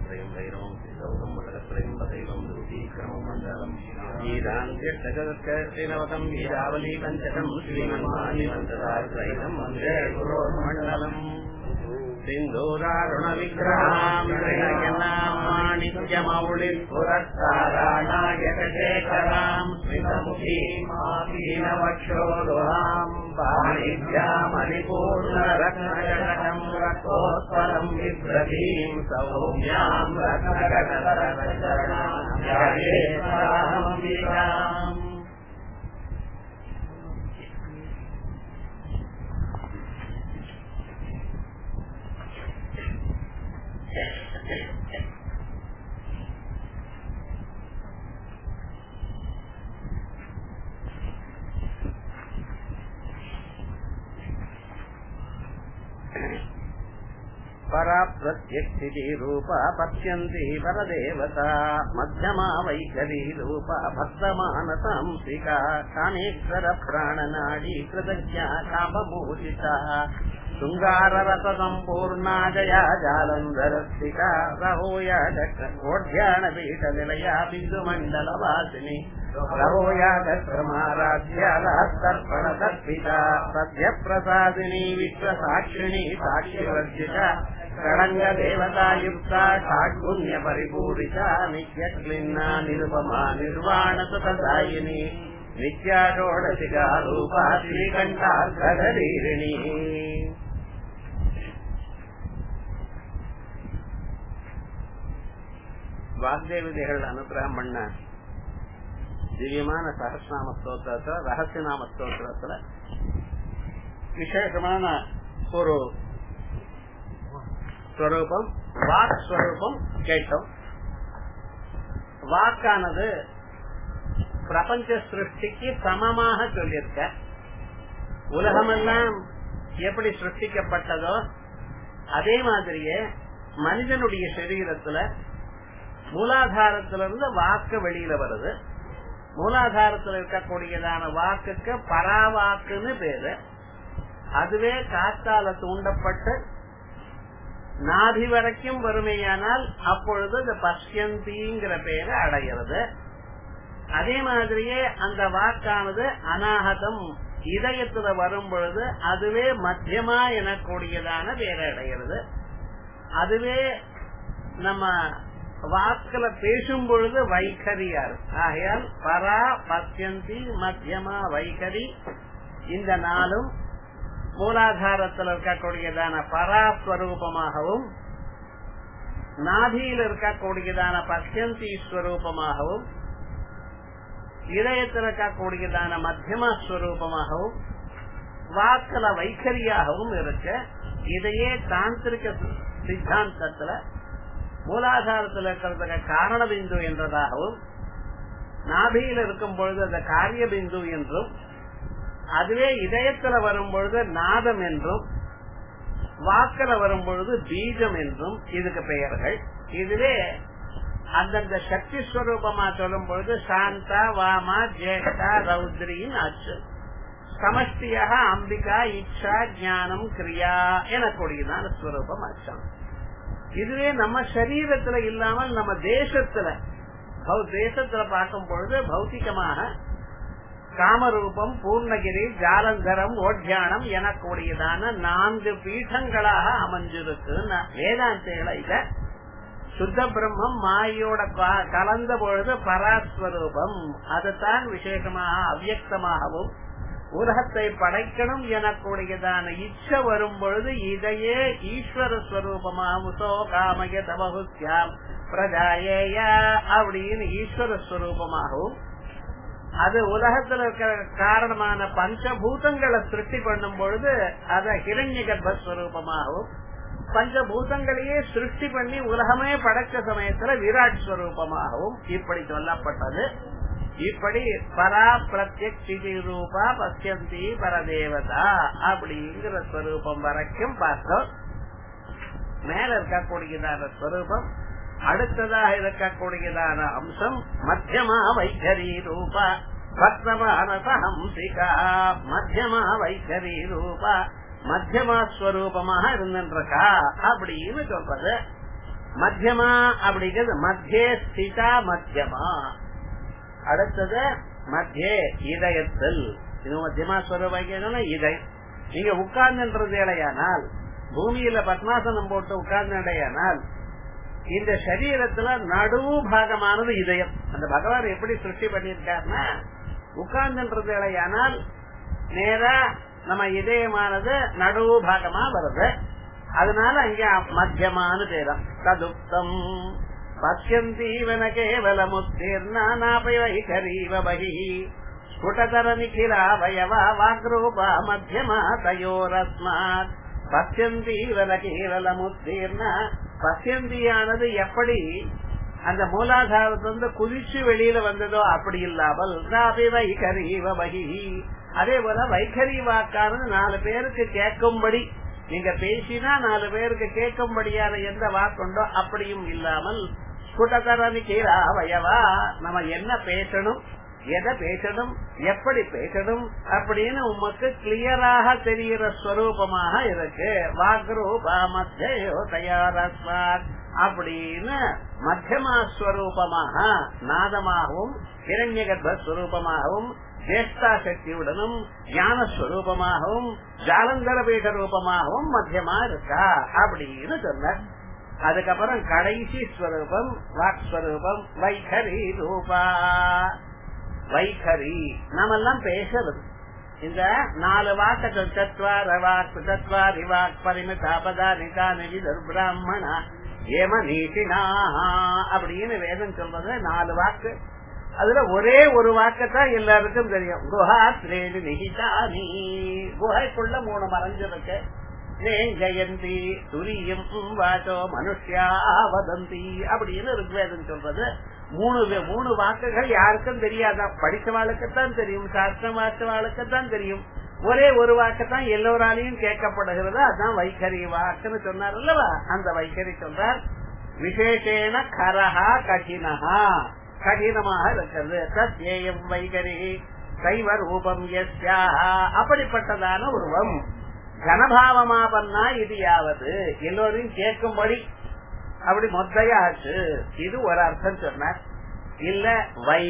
त्रयम् वैरवम् श्रीसौतम् मटकत्रयम् वदैवम् दूतीक्रमम् मण्डलम् गीतान्त्यष्टगतस्कर्तिनवतम् वीरावली पञ्चकम् श्रीमन्मानिमन्तदात्रैनम् वन्दे गुरोर्मण्डलम् सिन्धूरारुणविग्रहाम् माणिक्यमौलिपुरस्ताराणायकशेखराम् स्मितमुखीमापीनवक्षोरुहाम् पाणिभ्यामणिपूर्णरत्नजनकम् रथोत्पलम् बिभ्रतीम् सौम्याम् रत्नगतरचरणाम् परा प्रत्यक्षिति रूपा पश्यन्ति परदेवता मध्यमा वैखरी रूपा भक्तमानसांसिका कामेश्वर प्राणनाडी कृतज्ञा कामभूषिता शृङ्गाररसम्पूर्णा जया जालन्धरस्तिका रहोया ओढ्याणपीठनिलया बिन्दुमण्डलवासिनि रहोया दक्षमाराध्यालास्तर्पणदर्पिता सद्यप्रसादिनी विश्वसाक्षिणी साक्षिवर्जिता षडङ्गदेवतायुक्ता षाड्गुण्यपरिपूरिता नित्यक्लिन्ना निरुपमा निर्वाणसुतदायिनी नित्याषोडशिका रूपा श्रीकण्ठार्धरीरिणी வாக்தேவதைகள் அனுகிரகம் பண்ண திவ்யமான சகசிரநாம ஸ்தோத்திரத்துல ரகசிய நாம ஸ்தோத்திரத்துல விசேஷமான ஒரு ஸ்வரூபம் வாக் ஸ்வரூபம் கேட்டோம் வாக்கானது பிரபஞ்ச சிருஷ்டிக்கு சமமாக சொல்லியிருக்க உலகமெல்லாம் எப்படி சிருஷ்டிக்கப்பட்டதோ அதே மாதிரியே மனிதனுடைய சரீரத்துல மூலாதாரத்திலிருந்து வாக்கு வெளியில வருது மூலாதாரத்தில் இருக்கக்கூடியதான வாக்குக்கு பராவாக்குன்னு பேரு அதுவே காத்தால தூண்டப்பட்டு நாதி வரைக்கும் வறுமையானால் அப்பொழுது இந்த பஷ்யந்திங்கிற பேரை அடைகிறது அதே மாதிரியே அந்த வாக்கானது அநாகதம் இதயத்துல வரும் பொழுது அதுவே மத்தியமா எனக்கூடியதான பேரை அடைகிறது அதுவே நம்ம வாக்குல பேசும் பொழுது வைகரியா இருக்கு ஆகையால் பரா பத்தியந்தி மத்தியமா வைகரி இந்த நாளும் மூலாதாரத்தில் இருக்கக்கூடியதான பராஸ்வரூபமாகவும் நாதியில் இருக்கக்கூடியதான பத்தியந்தி ஸ்வரூபமாகவும் இதயத்தில் இருக்கக்கூடியதான மத்தியமா ஸ்வரூபமாகவும் வாக்கல வைகரியாகவும் இருக்க இதையே தாந்திரிக சித்தாந்தத்துல மூலாதாரத்தில் இருக்கிறதுக்கு காரண பிந்து என்றதாகவும் நாபியில் இருக்கும் பொழுது அந்த காரிய பிந்து என்றும் அதுவே இதயத்துல வரும் பொழுது நாதம் என்றும் வாக்கில வரும் பொழுது பீஜம் என்றும் இதுக்கு பெயர்கள் இதுவே அந்தந்த சக்தி ஸ்வரூபமா சொல்லும் பொழுது சாந்தா வாமா ஜேஷ்டா ரௌத்ரியின் ஆச்சு சமஷ்டியாக அம்பிகா இச்சா ஞானம் கிரியா எனக்கூடியதான ஸ்வரூபம் அச்சம் இதுவே நம்ம சரீரத்துல இல்லாமல் நம்ம தேசத்துல தேசத்துல பார்க்கும் பொழுது பௌத்திகமாக காமரூபம் பூர்ணகிரி ஜாலந்தரம் ஓட்யானம் எனக்கூடியதான நான்கு பீഠங்களாக அமைஞ்சிருக்கு வேதாந்திகளை இத சுத்த பிரம்மம் மாயோட கலந்த பொழுது பராஸ்வரூபம் அதுதான் விசேஷமாக அவ்வியக்தமாகவும் உலகத்தை படைக்கணும் எனக்கூடியதான இச்ச வரும் பொழுது இதையே ஈஸ்வர ஸ்வரூபமாமுசோ காமய தமகுஸ்யாம் பிரஜாயேய அப்படின்னு ஈஸ்வர ஸ்வரூபமாகவும் அது உலகத்துல இருக்கிற காரணமான பஞ்சபூதங்களை சிருஷ்டி பண்ணும் பொழுது அத ஹிரண்ய கர்ப்பஸ்வரூபமாகவும் பஞ்சபூதங்களையே சிருஷ்டி பண்ணி உலகமே படைச்ச சமயத்துல விராட் ஸ்வரூபமாகவும் இப்படி சொல்லப்பட்டது இப்படி பரா பிரத்யக்ஷி ரூபா பசியந்தி பரதேவதா அப்படிங்கிற ஸ்வரூபம் வரைக்கும் பார்த்தோம் மேல இருக்கக்கூடியதான ஸ்வரூபம் அடுத்ததாக இருக்கக்கூடியதான அம்சம் மத்தியமா வைகரி ரூபா பத்மமானசஹம்சிகா மத்தியமா வைகரி ரூபா மத்தியமா ஸ்வரூபமாக இருந்திருக்கா அப்படின்னு சொல்றது மத்தியமா அப்படிங்கிறது மத்தியே ஸ்திதா மத்தியமா அடுத்தது மத்தியே இதயத்தில் இது மத்தியமா ஸ்வரூபாக்கியம்னா இதை நீங்க உட்கார்ந்துன்றது இல்லையானால் பூமியில பத்மாசனம் போட்டு உட்கார்ந்தடையானால் இந்த சரீரத்துல நடுவு பாகமானது இதயம் அந்த பகவான் எப்படி சிருஷ்டி பண்ணிருக்காருன்னா உட்கார்ந்துன்றது இல்லையானால் நேரா நம்ம இதயமானது நடுவு பாகமா வருது அதனால அங்க மத்தியமான பேரம் ததுப்தம் பசியந்தீவன கேவல முத்தீர்ணாபைகரீவ பகி ஸ்புடதர நிఖிலாவயவா வாக்ரூபா மத்தியமா தயோரஸ்மாத் பசியந்தீவன கேவல முத்தீர்ண பசியந்தியானது எப்படி அந்த மூலாதாரத்திலிருந்து குதிச்சு வெளியில வந்ததோ அப்படி இல்லாமல் நாபி வைகரீவ பகி அதே போல வைகரி வாக்கானது நாலு பேருக்கு கேட்கும்படி நீங்க பேசினா நாலு பேருக்கு கேட்கும்படியான எந்த வாக்குண்டோ அப்படியும் இல்லாமல் குடதரணி கீழாவயவா நம்ம என்ன பேசணும் எதை பேசணும் எப்படி பேசணும் அப்படின்னு உமக்கு கிளியராக தெரிகிற ஸ்வரூபமாக இருக்கு வாக்ரூபா மத்தியோ தயாரஸ்வாத் அப்படின்னு மத்தியமா ஸ்வரூபமாக நாதமாகவும் இரண்ய கர்ப்பஸ்வரூபமாகவும் ஜேஷ்டா சக்தியுடனும் ஞான ஸ்வரூபமாகவும் ஜாலந்தர பீட ரூபமாகவும் மத்தியமா இருக்கா அப்படின்னு சொன்ன அதுக்கப்புறம் கடைசி ஸ்வரூபம் வாக் ஸ்வரூபம் வைகரி ரூபா வைகரி நாமெல்லாம் பேசுறது இந்த நாலு வாக்கு தத்வார வாக் தத்வாரி வாக் பரிமிதா பதா நிதா நிதிதர் பிராமணா ஏம நீட்டினா அப்படின்னு வேதம் சொல்றது நாலு வாக்கு அதுல ஒரே ஒரு வாக்கத்தான் எல்லாருக்கும் தெரியும் குஹா திரேணி நிகிதானி குகைக்குள்ள மூணு மறைஞ்சிருக்கு ஜெயந்தி துரியம் வாச்சோ மனுஷியா வதந்தி அப்படின்னு ருக்வேதம் சொல்றது மூணு மூணு வாக்குகள் யாருக்கும் தெரியாதான் படிச்சவாளுக்குத்தான் தெரியும் சாஸ்திரம் வாசவாளுக்குத்தான் தெரியும் ஒரே ஒரு வாக்குத்தான் எல்லோராலையும் கேட்கப்படுகிறது அதான் வைகரி வாக்குன்னு சொன்னார் அல்லவா அந்த வைகரி சொல்றார் விசேஷேன கரஹா கடினஹா கடினமாக இருக்கிறது தத்யேயம் வைகரி சைவ ரூபம் எஸ்யா அப்படிப்பட்டதான உருவம் கனபாவமாபன்னா இது யாவது எல்லோரையும் கேட்கும்படி அப்படி மொத்தையாச்சு இது ஒரு அர்த்தம் சொன்னார் இல்ல வை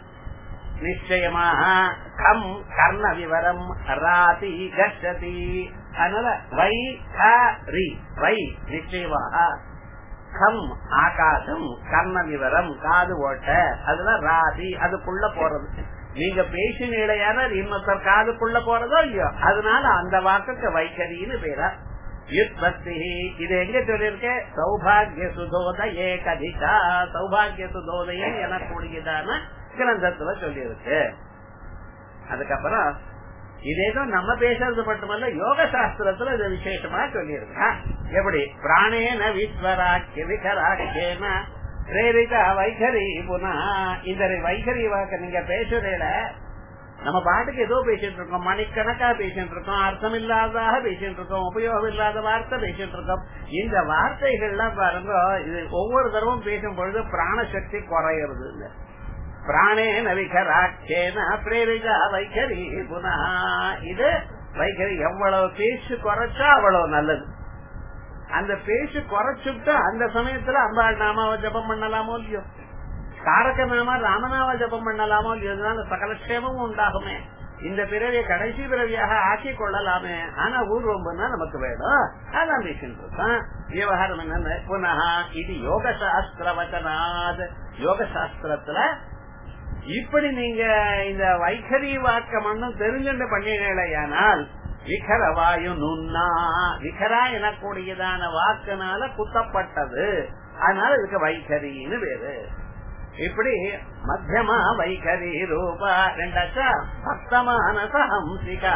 நிச்சயமாக கம் கர்ண விவரம் ராதி கஷதி அதனால வை ரி வை நிச்சயமாக கம் ஆகாசம் கர்ண விவரம் காது ஓட்ட அதுதான் ராதி அதுக்குள்ள போறது நீங்க பேசினீழையான இன்னொருத்தர் காதுக்குள்ள போறதோ இல்லையோ அதனால அந்த வாக்குக்கு வைக்கரின்னு பேரா யுத்பத்தி இது எங்க சொல்லிருக்க சௌபாகிய சுதோத ஏகதிகா சௌபாகிய சுதோதயம் எனக்கூடியதான கிரந்தத்துல சொல்லியிருக்கு அதுக்கப்புறம் இதேதோ நம்ம பேசுறது மட்டுமல்ல யோக சாஸ்திரத்துல இது விசேஷமா சொல்லியிருக்கா எப்படி பிராணேன விஸ்வராக்கிய விகராக்கியன பிரேரிதா வைகரி புனா இந்த வைகரி வாக்க நீங்க பேசுறதுல நம்ம பாட்டுக்கு ஏதோ பேசிட்டு இருக்கோம் மணிக்கணக்கா பேசிட்டு இருக்கோம் அர்த்தம் இல்லாததாக பேசிட்டு இருக்கோம் உபயோகம் இல்லாத வார்த்தை பேசிட்டு இருக்கோம் இந்த வார்த்தைகள்லாம் பாருங்க இது ஒவ்வொரு தடவும் பேசும் பொழுது பிராணசக்தி குறையிறது இல்ல பிராணேன விகராக்கேன பிரேரிதா வைகரி புனா இது வைகரி எவ்வளவு பேச்சு குறைச்சா அவ்வளவு நல்லது அந்த பேச்சு குறைச்சுட்டு அந்த சமயத்துல அம்பாள் நாமாவை ஜபம் பண்ணலாமோ இல்லையோ தாரக நாம ராமநாம ஜபம் பண்ணலாமோ இல்லையோ இதனால சகலக்ஷேமமும் உண்டாகுமே இந்த பிறவியை கடைசி பிறவியாக ஆக்கி கொள்ளலாமே ஆனா ஊர்வம்புன்னா நமக்கு வேணும் அதான் பேசிட்டு இருக்கான் விவகாரம் என்ன புனः இது யோக சாஸ்திர வச்சனாத் யோக சாஸ்திரத்துல இப்படி நீங்க இந்த வைகரி வாக்கமன்னும் தெரிஞ்சுட்டு பண்ணினேனால் விகர வாயு நுண்ணா விகரா எனக்கூடியதான வாக்குனால குத்தப்பட்டது அதனால இதுக்கு வைகரின்னு பேரு இப்படி மத்தியமா வைகரி ரூபா ரெண்டாச்சா பக்தமானச ஹம்சிகா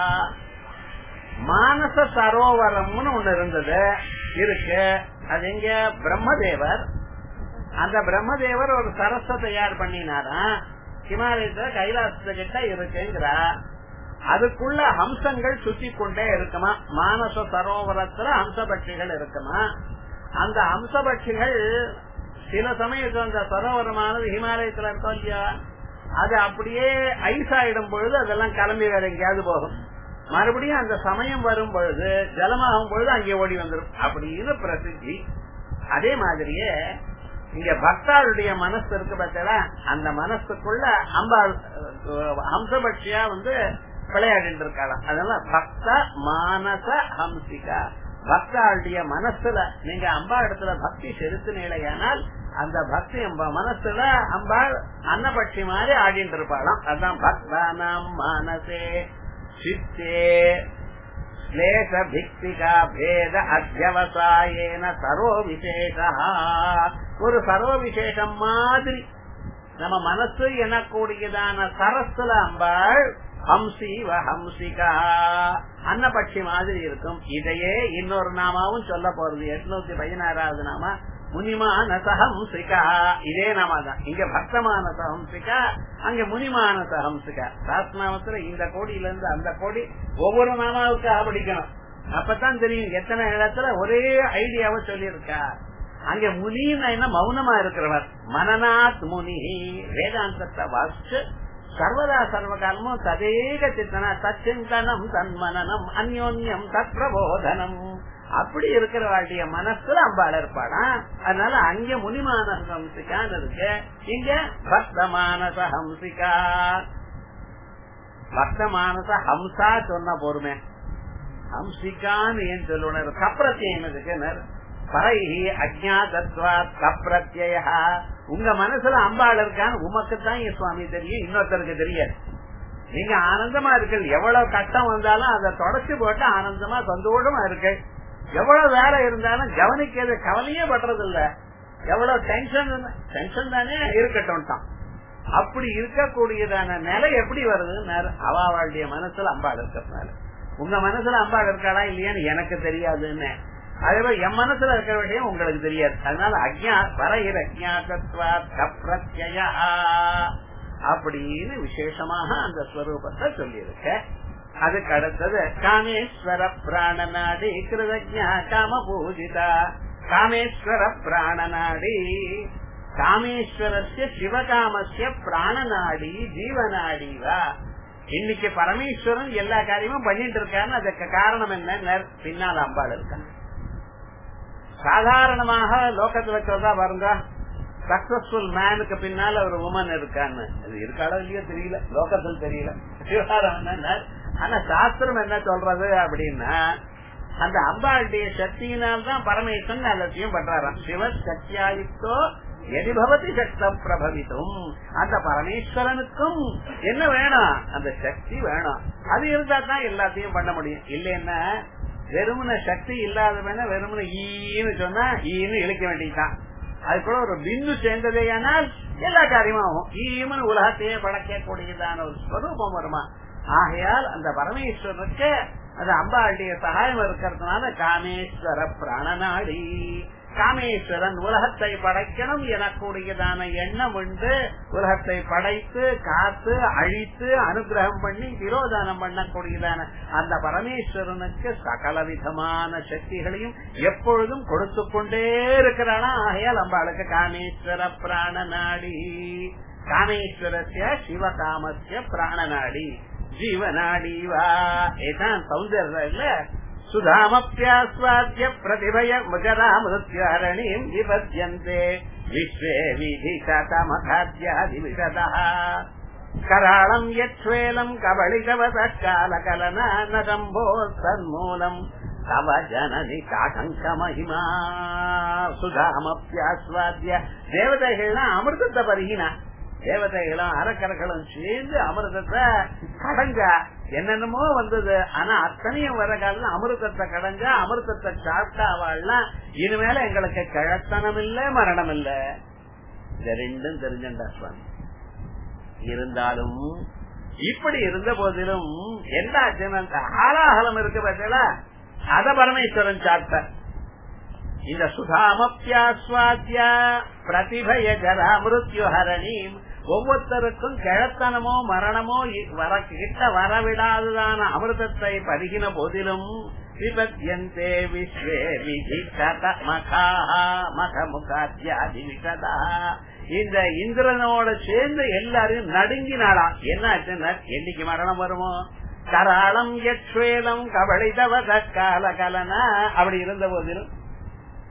மானச சரோவரம்னு ஒண்ணு இருந்தது இருக்கு அது எங்க பிரம்மதேவர் அந்த பிரம்மதேவர் ஒரு சரஸ தயார் பண்ணினாராம் ஹிமாலயத்துல கைலாசத்துக்கிட்ட இருக்குங்கிறா அதுக்குள்ள ஹம்சங்கள் சுத்தி கொண்டே இருக்குமா மானச சரோவரத்துல ஹம்சபட்சிகள் இருக்குமா அந்த ஹம்சபட்சிகள் சில சமயத்துல அந்த சரோவரமானது ஹிமாலயத்துல இருக்கோம் இல்லையா அது அப்படியே ஐஸ் ஆயிடும் பொழுது அதெல்லாம் கிளம்பி வேற எங்கேயாவது போகும் மறுபடியும் அந்த சமயம் வரும் பொழுது ஜலமாகும் பொழுது அங்கே ஓடி வந்துடும் அப்படின்னு பிரசித்தி அதே மாதிரியே இங்க பக்தாளுடைய மனசு இருக்கு பார்த்தா அந்த மனசுக்குள்ள அம்பாள் அஹ், ஹம்சபட்சியா வந்து விளையாடிட்டு இருக்காளாம் அதனால பக்த மானச ஹம்சிகா பக்தாளுடைய மனசுல நீங்க அம்பா இடத்துல பக்தி செலுத்தினீழையானால் அந்த பக்தி அம்ப மனசுல அம்பாள் அன்னபட்சி மாதிரி ஆடிட்டு இருப்பாளாம் அதான் பக்தானாம் மானசே சித்தே ஸ்லேஷ பிக்திகா பேத அத்தியவசாயேன சர்வ விசேஷா ஒரு சர்வ விசேஷம் மாதிரி நம்ம மனசு எனக்கூடியதான சரஸ்துல அம்பாள் ஹம்சி வ ஹம்சிகா அன்னபட்சி மாதிரி இருக்கும் இதையே இன்னொரு நாமாவும் சொல்ல போறது எட்நூத்தி பதினாறாவது நாமா முனிமானச ஹம்சிகா இதே நாமா தான் இங்க பக்தமானச ஹம்சிகா அங்க முனிமானச ஹம்சிகா சாஸ்திரநாமத்துல இந்த கோடியில இருந்து அந்த கோடி ஒவ்வொரு நாமாவுக்காக படிக்கணும் அப்பதான் தெரியும் எத்தனை இடத்துல ஒரே ஐடியாவை சொல்லியிருக்கா அங்க முனின்னா என்ன மௌனமா இருக்கிறவர் மனநாத் முனி வேதாந்தத்தை வாசிச்சு சர்வதா சர்வகாலமும் ததேக சித்தன தச்சிந்தனம் தன்மனனம் அந்யோன்யம் தத் பிரபோதனம் அப்படி இருக்கிற வாட்டிய மனசுல அம்பாள் இருப்பாடா அதனால அங்க முனிமானச ஹம்சிகான்னு இருக்கு இங்க பக்தமானச ஹம்சிகா பக்தமானச ஹம்சா சொன்ன பொறுமை ஹம்சிகான்னு ஏன் சொல்லுவார் கப்ரத்தியம் இருக்கு பரைஹி அஜாதத்வாத் கப்ரத்ய உங்க மனசுல அம்பாள் இருக்கான்னு உமக்கு தான் என் சுவாமி தெரியும் இன்னொருத்தருக்கு தெரியாது நீங்க ஆனந்தமா இருக்கு எவ்வளவு கஷ்டம் வந்தாலும் அதை தொடச்சு போட்டு ஆனந்தமா சந்தோஷமா இருக்கு எவ்வளவு வேலை இருந்தாலும் கவனிக்கிறது கவலையே படுறது இல்ல எவ்வளவு டென்ஷன் டென்ஷன் தானே இருக்கட்டும் அப்படி இருக்கக்கூடியதான நிலை எப்படி வருதுன்னு அவாவாளுடைய மனசுல அம்பாள் இருக்கிறதுனால உங்க மனசுல அம்பாள் இருக்காளா இல்லையான்னு எனக்கு தெரியாதுன்னு அதே மாதிரி என் மனசுல இருக்கிற விஷயம் உங்களுக்கு தெரியாது அதனால அஜ்ஞா வரையிற அஜாத்தத்வா கப்ரத்யா அப்படின்னு விசேஷமாக அந்த ஸ்வரூபத்தை சொல்லியிருக்க அதுக்கு அடுத்தது காமேஸ்வர பிராணநாடி கிருதஜா காம பூஜிதா காமேஸ்வர பிராணநாடி காமேஸ்வரஸ்ய சிவகாமஸ்ய பிராணநாடி ஜீவநாடிவா இன்னைக்கு பரமேஸ்வரன் எல்லா காரியமும் பண்ணிட்டு இருக்காருன்னு அதுக்கு காரணம் என்ன பின்னால் அம்பாள் இருக்காங்க சாதாரணமாக லோகத்துல சொல்றா பாருங்க சக்சஸ்ஃபுல் மேனுக்கு பின்னால ஒரு உமன் இருக்கான்னு அது இருக்காளோ இல்லையோ தெரியல லோகத்தில் தெரியல விவகாரம் என்ன ஆனா சாஸ்திரம் என்ன சொல்றது அப்படின்னா அந்த அம்பாளுடைய சக்தியினால்தான் பரமேஸ்வரன் எல்லாத்தையும் பண்றாராம் சிவ சக்தியாயுக்தோ எதிபவதி சக்தம் பிரபவித்தும் அந்த பரமேஸ்வரனுக்கும் என்ன வேணும் அந்த சக்தி வேணும் அது இருந்தா தான் எல்லாத்தையும் பண்ண முடியும் இல்லைன்னா வெறுமன சக்தி இல்லாதவன வெறுமன ஈன்னு சொன்னா ஈன்னு இழுக்க வேண்டியதுதான் அது கூட ஒரு பிந்து சேர்ந்ததேயானால் எல்லா காரியமும் ஆகும் ஈமன் உலகத்தையே படைக்கக்கூடியதான ஒரு ஸ்வரூபம் வருமா ஆகையால் அந்த பரமேஸ்வரனுக்கு அது அம்பாளுடைய சகாயம் இருக்கிறதுனால காமேஸ்வர பிராணநாடி காமேஸ்வரன் உலகத்தை படைக்கணும் எனக்கூடியதான எண்ணம் உண்டு உலகத்தை படைத்து காத்து அழித்து அனுகிரகம் பண்ணி விரோதானம் பண்ணக்கூடியதான அந்த பரமேஸ்வரனுக்கு சகல விதமான சக்திகளையும் எப்பொழுதும் கொடுத்து கொண்டே இருக்கிறானா ஆகையால் அம்பாளுக்கு காமேஸ்வர பிராணநாடி காமேஸ்வரஸ்ய சிவகாமஸ்ய பிராணநாடி ஜீவநாடி வா ஏதான் சௌந்தர்யம் இல்ல சுதாமப்பியாஸ்வாத்திய பிரதிபய முஜராமிருத்யரணீம் விபத்யந்தே விஸ்வே விதிஷதமகாத்யாதிவிஷதா கராளம் யக்ஷ்வேலம் கபளிதவத காலகலனா நதம்போ தன்மூலம் தவ ஜனனி காட்டங்க மகிமா சுதாமப்பியாஸ்வாத்திய தேவதைகள்லாம் அமிர்தத்தை பருகினா தேவதைகளும் அரக்கர்களும் சேர்ந்து அமிர்தத்தை கடங்க என்னென்னமோ வந்தது ஆனா அத்தனையும் வர காலம் அமிர்தத்தை கடங்க அமிர்தத்தை சாப்பிட்டா அவள்லாம் இனிமேல எங்களுக்கு கிழத்தனம் இல்ல மரணம் இல்ல இந்த ரெண்டும் தெரிஞ்சண்டா சுவாமி இருந்தாலும் இப்படி இருந்த போதிலும் என்ன ஆச்சுன்னா ஆலாகலம் இருக்கு பார்த்தீங்களா அத பரமேஸ்வரன் சாப்பிட்ட இந்த சுதாமப்பியாஸ்வாத்திய பிரதிபய ஜரா மிருத்யு ஹரணீம் ஒவ்வொருத்தருக்கும் கிழத்தனமோ மரணமோ வர கிட்ட வரவிடாததான அமிர்தத்தை பருகின போதிலும் விபத்யந்தே விஸ்வே விதி மகா மக முகாத்தியாதி விசதா இந்த இந்திரனோட சேர்ந்து எல்லாரையும் நடுங்கினாளாம் என்ன ஆச்சுன்னா என்னைக்கு மரணம் வருமோ கராளம் யக்ஷ்வேலம் கபளிதவத கால கலனா அப்படி இருந்த போதிலும்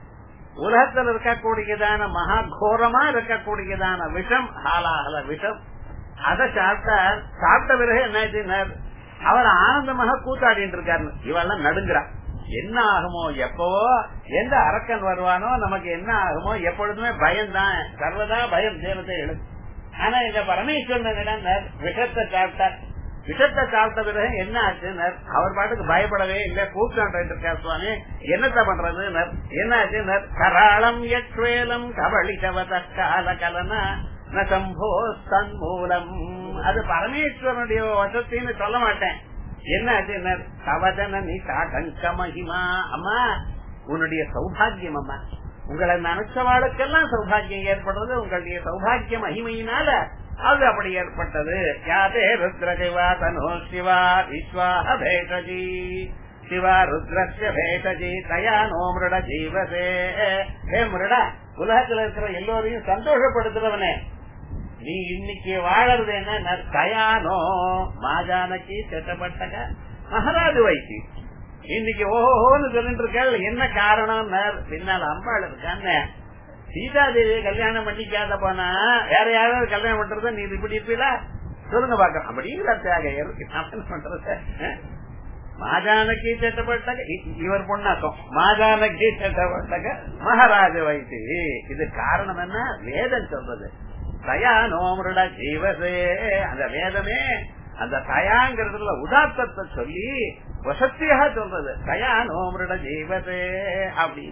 உலகத்தில் இருக்கக்கூடியதான மகா கோரமா இருக்கக்கூடியதான விஷம் ஹாலாஹல விஷம் அதை சாப்பிட்டா சாப்பிட்ட பிறகு என்ன அவர் ஆனந்தமாக கூத்தாடிட்டு இருக்காரு இவெல்லாம் நடுங்குறா என்ன ஆகுமோ எப்பவோ எந்த அரக்கன் வருவானோ நமக்கு என்ன ஆகுமோ எப்பொழுதுமே பயம்தான் சர்வதா பயம் தேவத்தை எழுது ஆனா இந்த பரமேஸ்வரன் விஷத்தை சாப்பிட்டார் விஷத்தை சாப்பிட்ட பிறகு என்ன ஆச்சுன்னு அவர் பாட்டுக்கு பயப்படவே இல்லை கூப்பிட்டு இருக்கார் சுவாமி என்னத்த பண்றது என்ன ஆச்சு கராளம் எட்வேலம் கபளிகவத கால கலனா நம்போ தன் மூலம் அது பரமேஸ்வரனுடைய வசத்தின்னு சொல்ல மாட்டேன் என்ன ஆச்சு கவதன நீ காடங்க மகிமா அம்மா உன்னுடைய சௌபாகியம் அம்மா உங்களை நினைச்சவாளுக்கெல்லாம் சௌபாகியம் ஏற்படுறது உங்களுடைய சௌபாகிய மகிமையினால அது அப்படி ஏற்பட்டது யாதே ருத்ர சிவா தனோ சிவா விஸ்வாஹ பேட்டஜி சிவா ருத்ரஸ்ய பேட்டஜி தயா நோ மிருட ஜீவசே ஹே மிருட உலகத்துல இருக்கிற எல்லோரையும் சந்தோஷப்படுத்துறவனே நீ இன்னைக்கு வாழறது என்ன தயானோ மாஜானக்கு செட்டப்பட்டக மகாராஜு வைத்தி இன்னைக்கு ஓஹோன்னு சொல்லிட்டு இருக்க என்ன காரணம் பின்னால் அம்பாள் இருக்கான்னு சீதாதேவி கல்யாணம் பண்ணிக்காத போனா வேற யாராவது கல்யாணம் பண்றத நீ இப்படி இருப்பீல சொல்லுங்க பாக்க அப்படிங்கிற தியாக பண்றது மாஜானக்கு செட்டப்பட்டக இவர் பொண்ணாக்கம் மாஜானக்கு செட்டப்பட்டக மகாராஜ வைத்தி இது காரணம் என்ன வேதம் சொல்றது தயா நோமருட ஜீவசே அந்த வேதமே அந்த தயாங்கிறதுல உதாத்தத்தை சொல்லி வசத்தியாக சொல்றது தயா நோமருட ஜீவசே அப்படி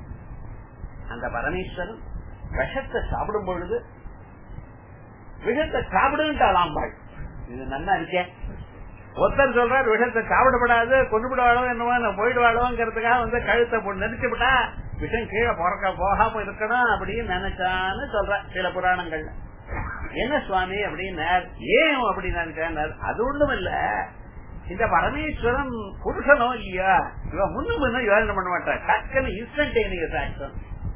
அந்த பரமேஸ்வரன் விஷத்தை சாப்பிடும் பொழுது விஷத்தை சாப்பிடுன்ட்டாளாம்பாள் இது நல்லா இருக்கேன் ஒருத்தர் சொல்றாரு விஷத்தை சாப்பிடப்படாது கொண்டு விடுவாளோ என்னவோ போயிடுவாளோங்கிறதுக்காக வந்து கழுத்தை போட்டு நெரிச்சு விட்டா விஷம் கீழே பிறக்க போகாம இருக்கணும் அப்படின்னு நினைச்சான்னு சொல்ற சில புராணங்கள்ல என்ன சுவாமி அப்படின்னு ஏன் அப்படி நினைச்சார் அது ஒண்ணும் இல்ல இந்த பரமேஸ்வரன் புருஷனோ இல்லையா இவன் முன்னும் முன்னும் யோஜனை பண்ண மாட்டான் டக்குன்னு இன்ஸ்டன்டேனியஸ் ஆக்ஷன்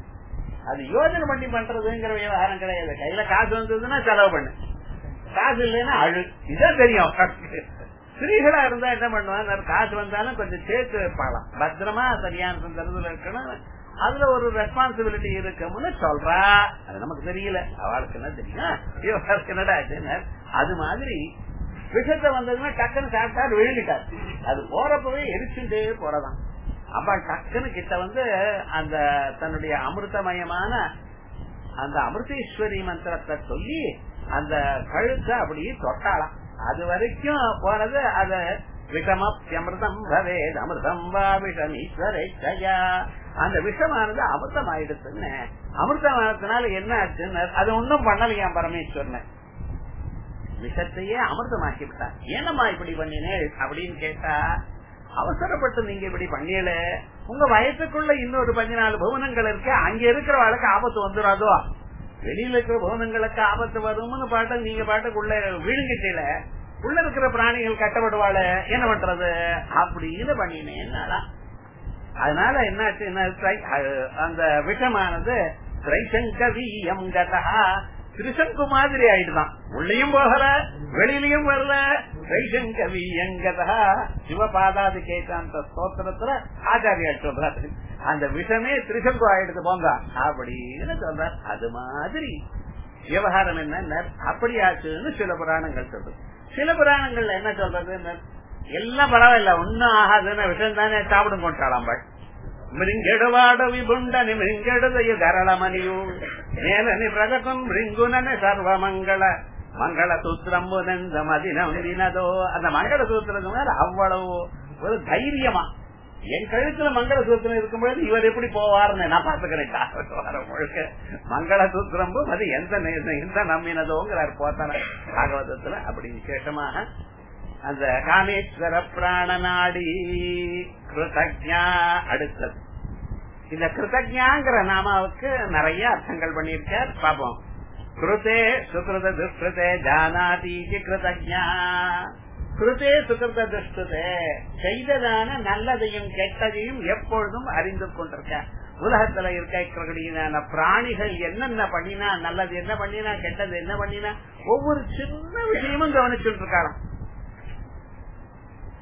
அது யோஜனை பண்ணி பண்றதுங்கிற விவகாரம் கிடையாது கையில காசு வந்ததுன்னா செலவு பண்ணு காசு இல்லைன்னா அழு இதான் தெரியும் ஸ்திரீகளா இருந்தா என்ன பண்ணுவாங்க காசு வந்தாலும் கொஞ்சம் சேர்த்து வைப்பாளாம் பத்திரமா சரியான சந்தர்ப்பத்தில் இருக்கணும் அதுல ஒரு ரெஸ்பான்சிபிலிட்டி இருக்கும்னு சொல்றா அது நமக்கு தெரியல அவளுக்கு என்ன தெரியும் என்னடா அது மாதிரி விஷத்தை வந்ததுன்னா டக்குன்னு சாப்பிட்டாரு விழுந்துட்டாரு அது போறப்பவே எரிச்சுட்டே போறதான் அப்ப டக்குன்னு கிட்ட வந்து அந்த தன்னுடைய அமிர்தமயமான அந்த அமிர்தேஸ்வரி மந்திரத்தை சொல்லி அந்த கழுத்தை அப்படியே தொட்டாளாம் அது வரைக்கும் போனது அத விஷமப்யமிருதம் பவேத் அமிர்தம் வா விஷம் ஈஸ்வரேச்சயா அந்த விஷமானது அமிர்தம் ஆயிடுச்சுன்னு அமிர்தமானதுனால என்ன ஆச்சுன்னு அது ஒன்னும் பண்ணலையாம் பரமேஸ்வரன் விஷத்தையே அமிர்தமாக்கி விட்டார் ஏனம்மா இப்படி பண்ணினேன் அப்படின்னு கேட்டா அவசரப்பட்டு நீங்க இப்படி பண்ணியல உங்க வயசுக்குள்ள இன்னொரு பதினாலு பவனங்கள் இருக்கு அங்க இருக்கிறவளுக்கு ஆபத்து வந்துடாதோ வெளியில இருக்கிற பவனங்களுக்கு ஆபத்து வரும்னு பாட்டு நீங்க பாட்டுக்குள்ள விழுங்கிட்டீல உள்ள இருக்கிற பிராணிகள் கட்டப்படுவாள என்ன பண்றது அப்படின்னு பண்ணினேன் அதனால என்னாச்சு அந்த விஷமானது திரைசங்கவீயம் கதா திருசங்கு மாதிரி ஆயிடுதான் உள்ளயும் போகல வெளியிலயும் வரல வைசங்கவியங்கதா சிவபாதாதி கேட்டாந்த ஸ்தோத்திரத்துல ஆச்சாரியால் சொல்றாரு அந்த விஷமே திருசங்கு ஆயிடுது போங்க அப்படின்னு சொல்றார் அது மாதிரி விவகாரம் என்ன அப்படி ஆச்சுன்னு சில புராணங்கள் சொல்றது சில புராணங்கள்ல என்ன சொல்றது எல்லாம் பரவாயில்ல ஒன்னும் ஆகாதுன்னு விஷம் தானே சாப்பிடும் கொண்டாளாம்பாள் మృంగెడవాడ విభుండని మృంగెడదయు గరళమనియు నేలని ప్రగతం మృంగునని సర్వమంగళ மங்கள சூத்திரம் மதினோ அந்த மங்கள சூத்திரத்துக்கு மேல அவ்வளவு ஒரு தைரியமா என் கழுத்துல மங்கள சூத்திரம் இருக்கும்போது இவர் எப்படி போவார்னு நான் பாத்துக்கிறேன் முழுக்க மங்கள சூத்திரம் அது எந்த எந்த நம்பினதோங்கிறார் போத்தன பாகவதத்துல அப்படி விசேஷமாக அந்த காமேஸ்வர பிராண நாடி கிருதஜா அடுத்தது இந்த கிருதஜாங்கிற நாமாவுக்கு நிறைய அர்த்தங்கள் பண்ணியிருக்கார் பாப்போம் கிருதே சுகிருத துஷ்கிருதே ஜானாதி கிருதஜா கிருதே சுகிருத துஷ்கிருதே செய்ததான நல்லதையும் கெட்டதையும் எப்பொழுதும் அறிந்து கொண்டிருக்க உலகத்துல இருக்க பிராணிகள் என்னென்ன பண்ணினா நல்லது என்ன பண்ணினா கெட்டது என்ன பண்ணினா ஒவ்வொரு சின்ன விஷயமும் கவனிச்சுட்டு இருக்காராம்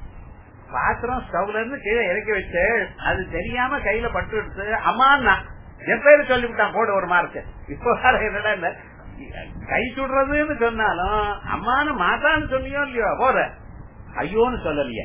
பாத்திரம் ஸ்டவ்ல இருந்து கீழே இறக்கி வச்சு அது தெரியாம கையில பட்டு எடுத்து அம்மான்னா என் பேரு சொல்லிவிட்டான் போடு ஒரு மார்க் இப்போ வேற என்னடா இல்ல கை சுடுறதுன்னு சொன்னாலும் அம்மானு மாதான்னு சொன்னியோ இல்லையோ போற ஐயோன்னு சொல்லலையே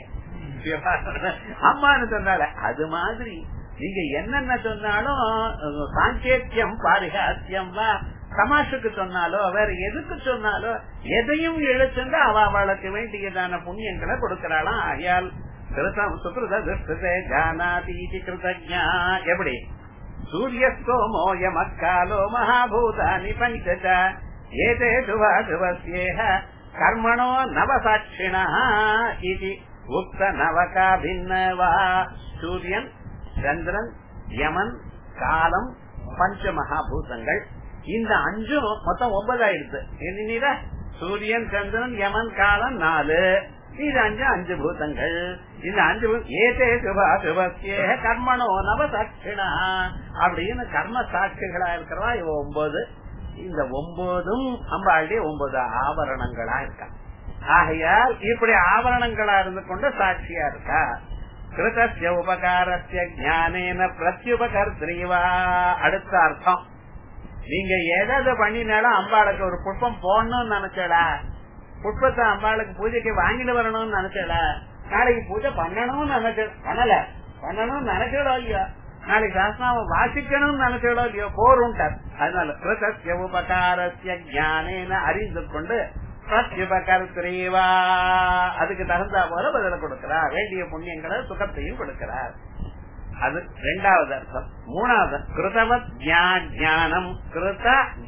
அம்மான்னு சொன்னால அது மாதிரி நீங்க என்னென்ன சொன்னாலும் சாங்கேத்தியம் பாரிகாத்தியம் தமாஷுக்கு சொன்னாலோ வேற எதுக்கு சொன்னாலோ எதையும் எழுத்துண்டு அவ அவளுக்கு வேண்டியதான புண்ணியங்களை கொடுக்கிறாளாம் ஆயால் கிருதம் சுகிருத திருஷ்டதே ஜானாதீதி கிருதஜா எப்படி சூரியஸ்தோமோ யமக்காலோ மகாபூதானி பஞ்ச ஏதே துவா துவஸ்யேஹ கர்மணோ நவசாட்சிண இது உக்த நவகா பின்னவா சூரியன் சந்திரன் யமன் காலம் பஞ்ச மகாபூதங்கள் இந்த அஞ்சும் மொத்தம் ஒன்பதாயிடுது என்னீரா சூரியன் சந்திரன் யமன் காலம் நாலு இது அஞ்சு அஞ்சு பூதங்கள் இந்த அஞ்சு ஏதே சுபா சுபத்தியே கர்மனோ நவ சாட்சிணா அப்படின்னு கர்ம சாட்சிகளா இருக்கிறதா இவ ஒன்பது இந்த ஒன்பதும் அம்பாளுடைய ஒன்பது ஆபரணங்களா இருக்கா ஆகையால் இப்படி ஆபரணங்களா இருந்து கொண்டு சாட்சியா இருக்கா கிருதஸ்ய உபகாரஸ்ய ஞானேன பிரத்யுபகர்த்திரிவா அடுத்த அர்த்தம் நீங்க எதாவது பண்ணினாலும் அம்பாளுக்கு ஒரு புஷ்பம் போடணும்னு நினைச்சடா புஷ்பத்தை அம்பாளுக்கு பூஜைக்கு வாங்கிட்டு வரணும்னு நினைச்சடா நாளைக்கு பூஜை பண்ணணும்னு நினைச்ச பண்ணல பண்ணணும்னு நினைச்சடோ இல்லையா நாளைக்கு சாஸ்திராம வாசிக்கணும்னு நினைச்சடோ இல்லையோ போரும்ட்டார் அதனால கிருதஸ்ய உபகாரஸ்ய ஞானேன அறிந்து கொண்டு பிரத்யுபகர்த்திரீவா அதுக்கு தகுந்தா போல பதில கொடுக்கிறார் வேண்டிய புண்ணியங்களை சுகத்தையும் கொடுக்கிறார் அது ரெண்டாவது அர்த்தம் மூணாவது கிருதவத் ஞானம் கிருத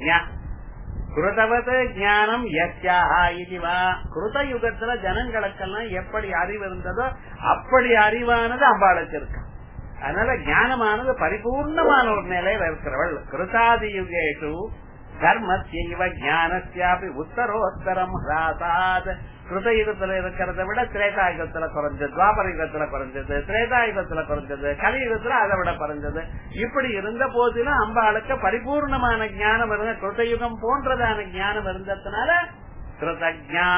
கிருதவத் ஞானம் எஸ்யாஹா இதுவா கிருத யுகத்துல ஜனங்களுக்கெல்லாம் எப்படி அறிவு இருந்ததோ அப்படி அறிவானது அம்பாளுக்கு இருக்கு அதனால ஞானமானது பரிபூர்ணமான ஒரு நிலையில இருக்கிறவள் கிருதாதி யுகேஷு தர்மத்தியவ ஞானத்தியாபி உத்தரோத்தரம் ஹிராசாத் கிருதயுகத்துல இருக்கிறத விட திரேதாயுகத்துல குறைஞ்சது துவாபர யுகத்துல குறைஞ்சது திரேதாயுகத்துல குறைஞ்சது கலியுகத்துல அதை விட குறைஞ்சது இப்படி இருந்த போதிலும் அம்பாளுக்கு பரிபூர்ணமான ஞானம் இருந்த கிருதயுகம் போன்றதான ஞானம் இருந்ததுனால கிருதஜா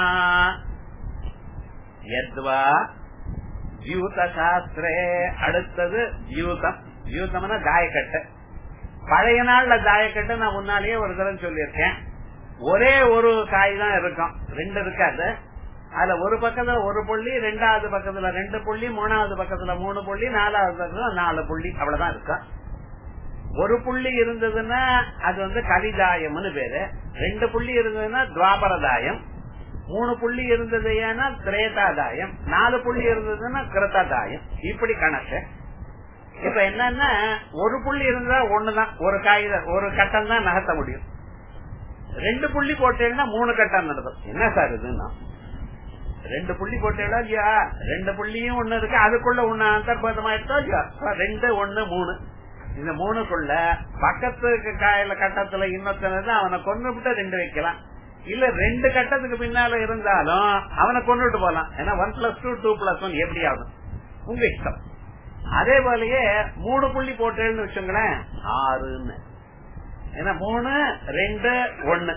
எத்வா ஜியூத சாஸ்திரே அடுத்தது ஜியூதம் ஜியூதம்னா தாயக்கட்டு பழைய நாள்ல தாயக்கட்டு நான் முன்னாலேயே ஒரு தடவை சொல்லியிருக்கேன் ஒரே ஒரு காய் தான் இருக்கும் ரெண்டு இருக்காது அதுல ஒரு பக்கத்துல ஒரு புள்ளி ரெண்டாவது பக்கத்துல ரெண்டு புள்ளி மூணாவது பக்கத்துல மூணு புள்ளி நாலாவது பக்கத்துல நாலு புள்ளி அவ்வளவுதான் இருக்கும் ஒரு புள்ளி இருந்ததுன்னா அது வந்து கலிதாயம்னு பேரு ரெண்டு புள்ளி இருந்ததுன்னா துவாபரதாயம் மூணு புள்ளி இருந்தது ஏன்னா திரேதாதாயம் நாலு புள்ளி இருந்ததுன்னா கிருத்ததாயம் இப்படி கணக்கு இப்ப என்னன்னா ஒரு புள்ளி இருந்தா ஒண்ணுதான் ஒரு காகித ஒரு கட்டம் தான் நகர்த்த முடியும் ரெண்டு புள்ளி போட்டேன்னா மூணு கட்டம் நடக்கும் என்ன சார் இதுன்னா ரெண்டு புள்ளி போட்டேடா இல்லையா ரெண்டு புள்ளியும் ஒண்ணு இருக்கு அதுக்குள்ள ஒண்ணு அந்தர்பதமாயிட்டோ இல்லையா ரெண்டு ஒண்ணு மூணு இந்த மூணுக்குள்ள பக்கத்துக்கு காயில கட்டத்துல இன்னொருத்தன அவனை கொண்டு விட்டு ரெண்டு வைக்கலாம் இல்ல ரெண்டு கட்டத்துக்கு பின்னால இருந்தாலும் அவனை கொண்டுட்டு போலாம் ஏன்னா one plus two two plus one எப்படி ஆகும் உங்க இஷ்டம் அதே போலயே மூணு புள்ளி போட்டேன்னு வச்சுங்களேன் ஆறுன்னு ஏன்னா மூணு ரெண்டு ஒன்னு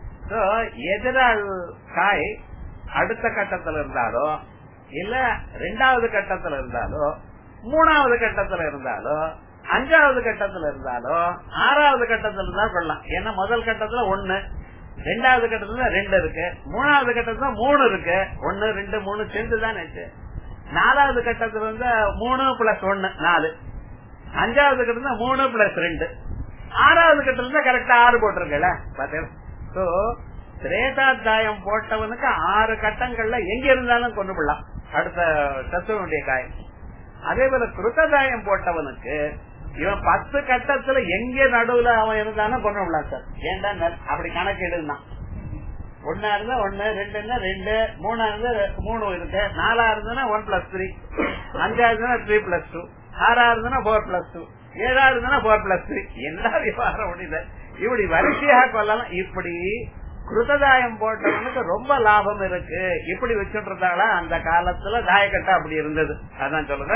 எதிராள் காய் அடுத்த கட்டத்துல இருந்தாலோ இல்ல ரெண்டாவது கட்டத்துல இருந்தாலோ மூணாவது கட்டத்துல இருந்தாலோ அஞ்சாவது கட்டத்துல இருந்தாலோ ஆறாவது கட்டத்துல இருந்தா கொள்ளலாம் ஏன்னா முதல் கட்டத்துல ஒண்ணு ரெண்டாவது கட்டத்துல ரெண்டு இருக்கு மூணாவது கட்டத்துல மூணு இருக்கு ஒன்னு ரெண்டு மூணு சேர்ந்து தான் நாலாவது கட்டத்துல வந்து மூணு பிளஸ் ஒன்னு நாலு அஞ்சாவது கட்டத்துல மூணு பிளஸ் ரெண்டு ஆறாவது கட்டத்துல கரெக்டா ஆறு போட்டிருக்கல பாத்தீங்க திரேதாத்தாயம் போட்டவனுக்கு ஆறு கட்டங்கள்ல எங்க இருந்தாலும் கொண்டு விடலாம் அடுத்த சத்துவனுடைய காயம் அதே போல கிருத்ததாயம் போட்டவனுக்கு இவன் பத்து கட்டத்துல எங்க நடுவுல அவன் இருந்தாலும் கொண்டு விடலாம் சார் ஏன்டா அப்படி கணக்கு எடுந்தான் ஒன்னா இருந்தா ஒன்னு ரெண்டு இருந்தா ரெண்டு மூணா இருந்தா மூணு இருக்கு நாலா இருந்ததுன்னா ஒன் பிளஸ் த்ரீ அஞ்சா இருந்தா த்ரீ பிளஸ் டூ ஆறா இருந்ததுன்னா போர் பிளஸ் டூ ஏழா இருந்ததுன்னா போர் பிளஸ் த்ரீ எல்லா விவகாரம் முடியல இப்படி வரிசையாக கொள்ளலாம் இப்படி கிருததாயம் போட்டவனுக்கு ரொம்ப லாபம் இருக்கு இப்படி வச்சுட்டு இருந்தாங்களா அந்த காலத்துல தாயக்கட்டா அப்படி இருந்தது அதான் சொல்லுங்க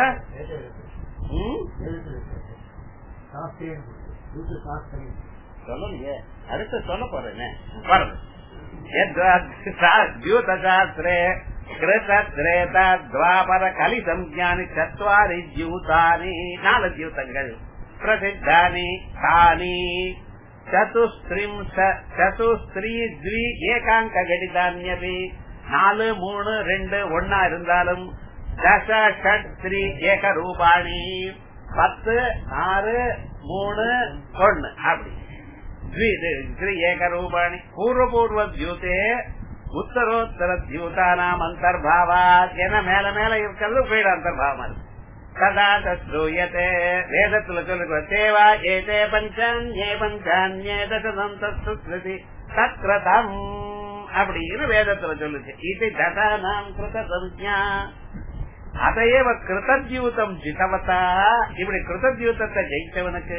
சொல்லுங்க அடுத்து சொல்ல போறேன் ஜூதசாஸ்திரே கிருதத்ரேதாத்வாபர கலி சம்ஞானி சத்வாரி ஜூதானி நாலு ஜூதங்கள் பிரசித்தானி தானி சதுஸ்திரிம்ச சதுஸ்திரீ த்வி ஏகாங்க கடிதான்யபி நாலு மூணு ரெண்டு ஒன்னா இருந்தாலும் தச ஷட் ஸ்ரீ ஏக ரூபாணி பத்து ஆறு மூணு ஒன்னு அப்படி ஸ்ரீ ஏக ரூபாணி பூர்வ பூர்வ தியூதே உத்தரோத்தர தியூதானாம் அந்தர்பாவா என மேல மேல இருக்கிறது போயிட அந்தர்பாவம் இருக்கு சதா தூயத்தே வேதத்துல சொல்லுங்க தேவா ஏதே பஞ்சான்யே பஞ்சான்யே தசதம் தஸ்ருதி தத்ரதம் அப்படின்னு வேதத்துல சொல்லுச்சு இது ததானாம் கிருத சம்ஞா அதையவ கிருதத்யூதம் ஜிதவதா இப்படி கிருதத்யூதத்தை ஜெயிச்சவனுக்கு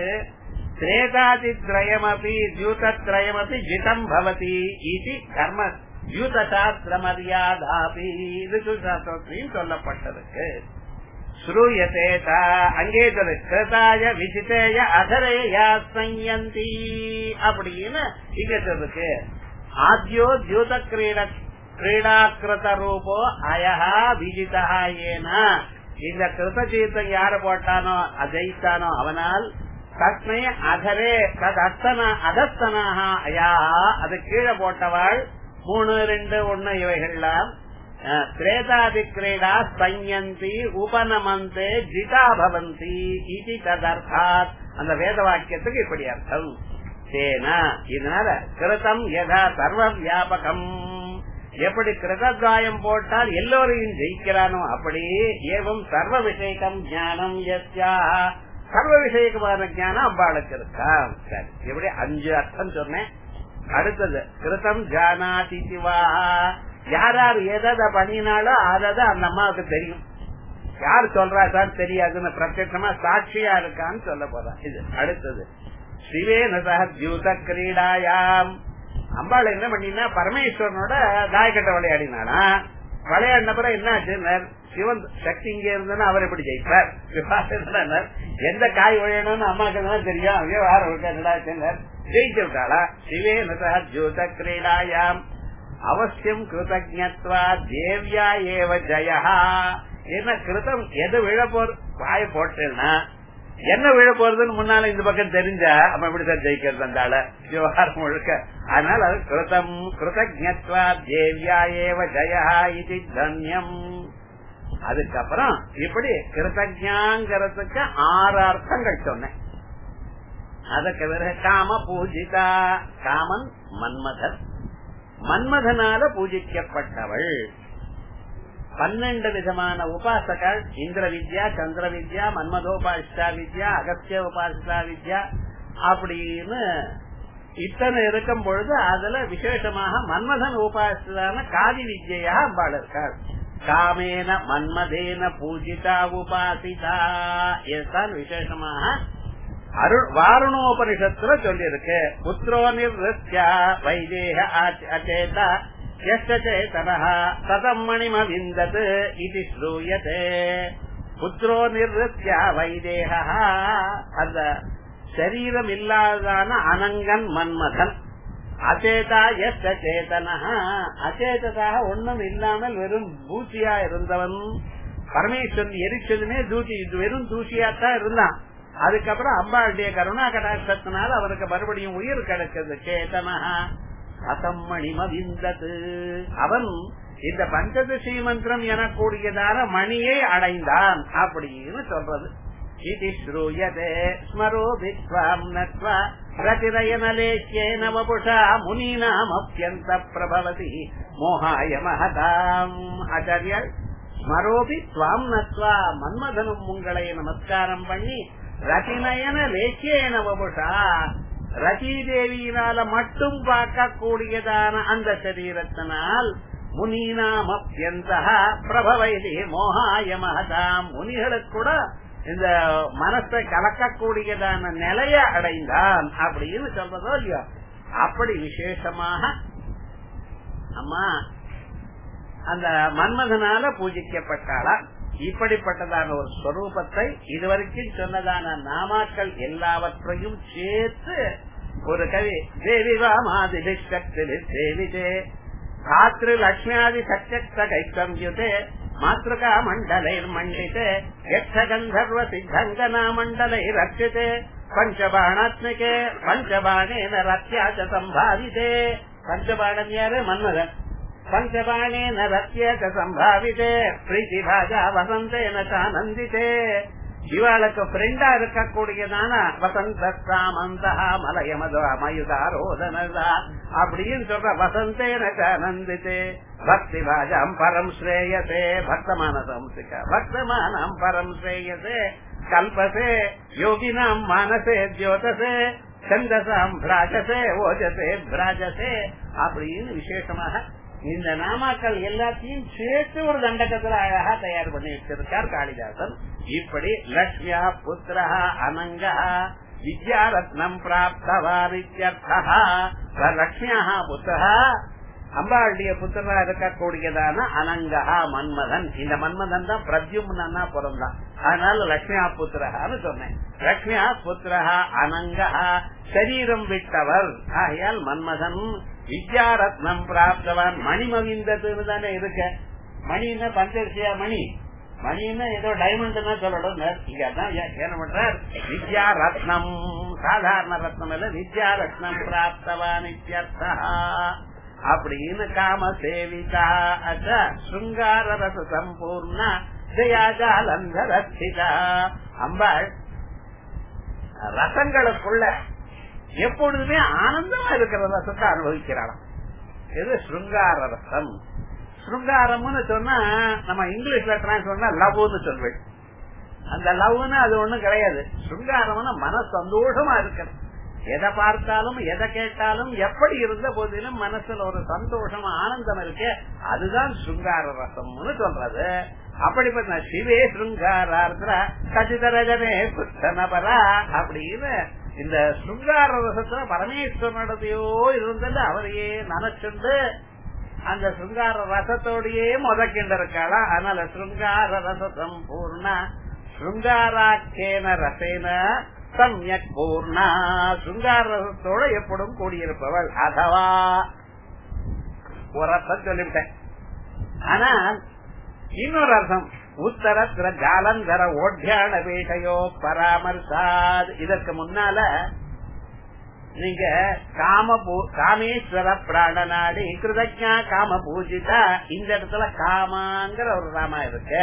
திரேதாதித்ரயமபி தியூதத்ரயமபி ஜிதம் பவதி இது கர்ம தியூத சாஸ்திர மரியாதாபி இது சாஸ்திரத்திலையும் சொல்லப்பட்டதுக்கு ஸ்ரூயத்தே அங்கே சொல்லு கிருதாய விஜிதேய அதரேயா சயந்தி அப்படின்னு இங்க சொல்லுக்கு ஆத்யோ தியூத கிரீட கிரீடாக்கிருத ரூபோ அயஹா விஜிதா ஏன இந்த கிருத தீர்த்தம் யாரு போட்டானோ ஜெயித்தானோ அவனால் தஸ்மை அதரே தத் அஸ்தன அதஸ்தனாக அயா அது கீழே போட்டவாள் மூணு ரெண்டு ஒண்ணு இவைகள்லாம் திரேதாதி கிரீடா சயந்தி உபநமந்தே ஜிதா பவந்தி இது ததர்த்தாத் அந்த வேத வாக்கியத்துக்கு இப்படி அர்த்தம் சேனா இதனால கிருதம் யதா சர்வ வியாபகம் எப்படி கிருதத்வாயம் போட்டால் எல்லோரையும் ஜெயிக்கிறானோ அப்படி ஏவம் சர்வ விஷயகம் ஞானம் எஸ்யா சர்வ விஷயகமான ஞானம் அம்பாளுக்கு இருக்கா சரி எப்படி அஞ்சு அர்த்தம் சொன்னேன் அடுத்தது கிருதம் ஜானாதி சிவா யார் யார் எதை பண்ணினாலோ அதத அந்த அம்மாவுக்கு தெரியும் யார் சொல்றா சார் தெரியாதுன்னு பிரத்யமா சாட்சியா இருக்கான்னு சொல்ல போறா இது அடுத்தது சிவேன சக தியூத கிரீடாயாம் அம்பாள் என்ன பண்ணினா பரமேஸ்வரனோட தாயக்கட்ட விளையாடினானா விளையாடின பிறகு என்ன ஆச்சு சிவன் சக்தி இங்க இருந்ததுன்னா அவர் எப்படி ஜெயிப்பார் எந்த காய் விளையணும்னு அம்மாக்கு தான் தெரியும் அங்கே வாரம் ஜெயிச்சு விட்டாளா சிவேன சக தியூத கிரீடாயாம் அவசியம் கிருதஜத்வா தேவியா ஏவ ஜயா என்ன கிருதம் எது விழ போற வாய போட்டேன்னா என்ன விழ போறதுன்னு முன்னால இந்த பக்கம் தெரிஞ்சா அப்ப எப்படி சார் ஜெயிக்கிறது அந்த ஆள விவகாரம் முழுக்க அதனால அது கிருதம் கிருதஜத்வா தேவியா ஏவ ஜயா இது தன்யம் அதுக்கப்புறம் இப்படி கிருதஜாங்கிறதுக்கு ஆறு அர்த்தங்கள் சொன்னேன் அதுக்கு பிறகு காம பூஜிதா காமன் மன்மதன் மன்மதனால பூஜிக்கப்பட்டவள் பன்னெண்டு விதமான உபாசகள் இந்திர வித்யா சந்திர வித்யா மன்மதோபாசிதா வித்யா அகஸ்திய உபாசிதா வித்யா அப்படின்னு இத்தனை இருக்கும் பொழுது அதுல விசேஷமாக மன்மதன் உபாசிதான காதி வித்யா அம்பாள் இருக்காள் காமேன மன்மதேன பூஜிதா உபாசிதா இதுதான் விசேஷமாக அருள் வாருணோபனிஷத்துல சொல்லியிருக்கு புத்திரோ நிர்வத்தியா வைதேக அச்சேத யேதன சதம் மணிம விந்தது இது ஸ்ரூயதே புத்திரோ நிர்வத்தியா வைதேக அந்த சரீரம் இல்லாதான அனங்கன் மன்மதன் அச்சேதா எஸ் சேதன அச்சேததாக ஒண்ணும் இல்லாமல் வெறும் பூச்சியா இருந்தவன் பரமேஸ்வரன் எரிச்சதுமே தூசி வெறும் தூசியாத்தான் இருந்தான் அதுக்கப்புறம் அம்பாளுடைய கருணா கடாட்சத்தினால அவருக்கு மறுபடியும் உயிர் கிடைச்சது சேதனஹா அசம்மணிம விந்தது அவன் இந்த பஞ்சதசி மந்திரம் எனக்கூடியதான மணியை அடைந்தான் அப்படின்னு சொல்றது இது ஸ்ரூயதே ஸ்மரோ வித்வாம் நத்வா பிரதிரயனலேக்கியேன வபுஷா முனீனாம் அப்பியந்த பிரபவதி மோகாய மகதாம் ஆச்சாரியால் ஸ்மரோபி துவாம் நத்வா மன்மதனும் உங்களை நமஸ்காரம் பண்ணி ரதிநயன லேக்கியேன வபுஷா ரதிதேவியினால மட்டும் பார்க்கக்கூடியதான அந்த சரீரத்தினால் முனீனாம் அப்பியந்த பிரபவைதி மோகாய மகதாம் முனிகளுக்கு கூட இந்த மனசை கலக்கக்கூடியதான நிலைய அடைந்தான் அப்படின்னு சொல்றதோ இல்லையோ அப்படி விசேஷமாக அம்மா அந்த மன்மதனால பூஜிக்கப்பட்டாளா இப்படிப்பட்டதான ஒரு ஸ்வரூபத்தை இதுவரைக்கும் சொன்னதான நாமாக்கள் எல்லாவற்றையும் சேர்த்து ஒரு கவி தேவி வாமாதிபிஷக்தி தேவிதே ராத்திரி லட்சுமியாதி சச்சக்த கைக்கம்யுதே மாத்ருகா மண்டலைர் மண்டிதே யக்ஷ கந்தர்வ சித்தங்கனா மண்டலை ரட்சிதே பஞ்சபாணாத்மிகே பஞ்சபாணேன ரத்யாச்ச சம்பாவிதே பஞ்சபாணன் யாரு மன்மதன் பஞ்சபாணேன ரத்யாச்ச சம்பாவிதே பிரீத்தி பாஜா வசந்தேன சானந்திதே இவாளுக்கு ஃப்ரெண்டா இருக்கக்கூடியதான வசந்த சாமந்தா மலயமதோ மயுதாரோதனதா அப்படின்னு சொல்ற வசந்தேன சானந்திதே பக்தி பாஜாம் பரம் ஸ்ரேயசே பக்தமான சம்சிக பக்தமானம் பரம் ஸ்ரேயசே கல்பசே யோகினாம் மானசே தியோதசே சந்தசாம் பிராஜசே ஓஜசே பிராஜசே அப்படின்னு விசேஷமாக இந்த நாமாக்கள் எல்லாத்தையும் சேர்த்து ஒரு தண்டகத்துல அழகா தயார் பண்ணி வச்சிருக்கார் காளிதாசன் இப்படி லட்சுமியா புத்திரா அனங்கா வித்யாரத்னம் பிராப்தவாரித்யர்த்தா லட்சுமியா புத்திரா அம்பாளுடைய புத்திரா இருக்கக்கூடியதான அனங்கா மன்மதன் இந்த மன்மதன் தான் பிரத்யும்னா பிறந்தான் அதனால லட்சுமியா புத்திரகான்னு சொன்னேன் லட்சுமியா புத்திரா அனங்கா சரீரம் விட்டவர் ஆகையால் மன்மதன் வித்யாரத்னம் பிராப்தவான் மணிமவிந்ததுன்னு தானே இருக்க மணின்னா பஞ்சரிசியா மணி மணின்னா ஏதோ டைமண்ட்னா சொல்லணும் இங்க அதான் என்ன பண்றார் வித்யா ரத்னம் சாதாரண ரத்னம் இல்ல வித்யா ரத்னம் பிராப்தவான் இத்தியர்த்தா அப்படின்னு காம சேவிதா அச்ச சுங்கார ரச சம்பூர்ண ஜயாஜாலந்தரஸ்திதா அம்பாள் ரசங்களுக்குள்ள எப்பொழுதுமே ஆனந்தமா இருக்கிற ரசத்தை அனுபவிக்கிறாளாம் இது ஸ்ருங்கார ரசம் ஸ்ருங்காரம்னு சொன்னா நம்ம இங்கிலீஷ்ல டிரான்ஸ் பண்ணா லவ்னு சொல்வேன் அந்த லவ்னு அது ஒண்ணும் கிடையாது ஸ்ருங்காரம்னா மன சந்தோஷமா இருக்கிறது எதை பார்த்தாலும் எதை கேட்டாலும் எப்படி இருந்த போதிலும் மனசுல ஒரு சந்தோஷம் ஆனந்தம் இருக்கு அதுதான் ஸ்ருங்கார ரசம்னு சொல்றது அப்படிப்பட்ட சிவே ஸ்ருங்காரார்த்தர கச்சிதரஜனே புத்தனபரா அப்படின்னு இந்த சுங்கார ரசத்துல பரமேஸ்வரனுடையோ இருந்தது அவரையே நினைச்சுண்டு அந்த சுங்கார ரசத்தோடயே முதக்கிண்டு இருக்காளா அதனால சுங்கார ரச சம்பூர்ண சுங்காராக்கேன ரசேன சமயக் பூர்ணா சுங்கார ரசத்தோட எப்படும் கூடியிருப்பவள் அதவா ஒரு அர்த்தம் சொல்லிவிட்டேன் ஆனா இன்னொரு அர்த்தம் உத்தரத்திர ஜாலந்தர ஓட்டியான வீட்டையோ பராமர்சாத் இதற்கு முன்னால நீங்க காம காமேஸ்வர பிராணநாடி கிருதஜா காம பூஜிதா இந்த இடத்துல காமாங்கிற ஒரு ராமா இருக்கு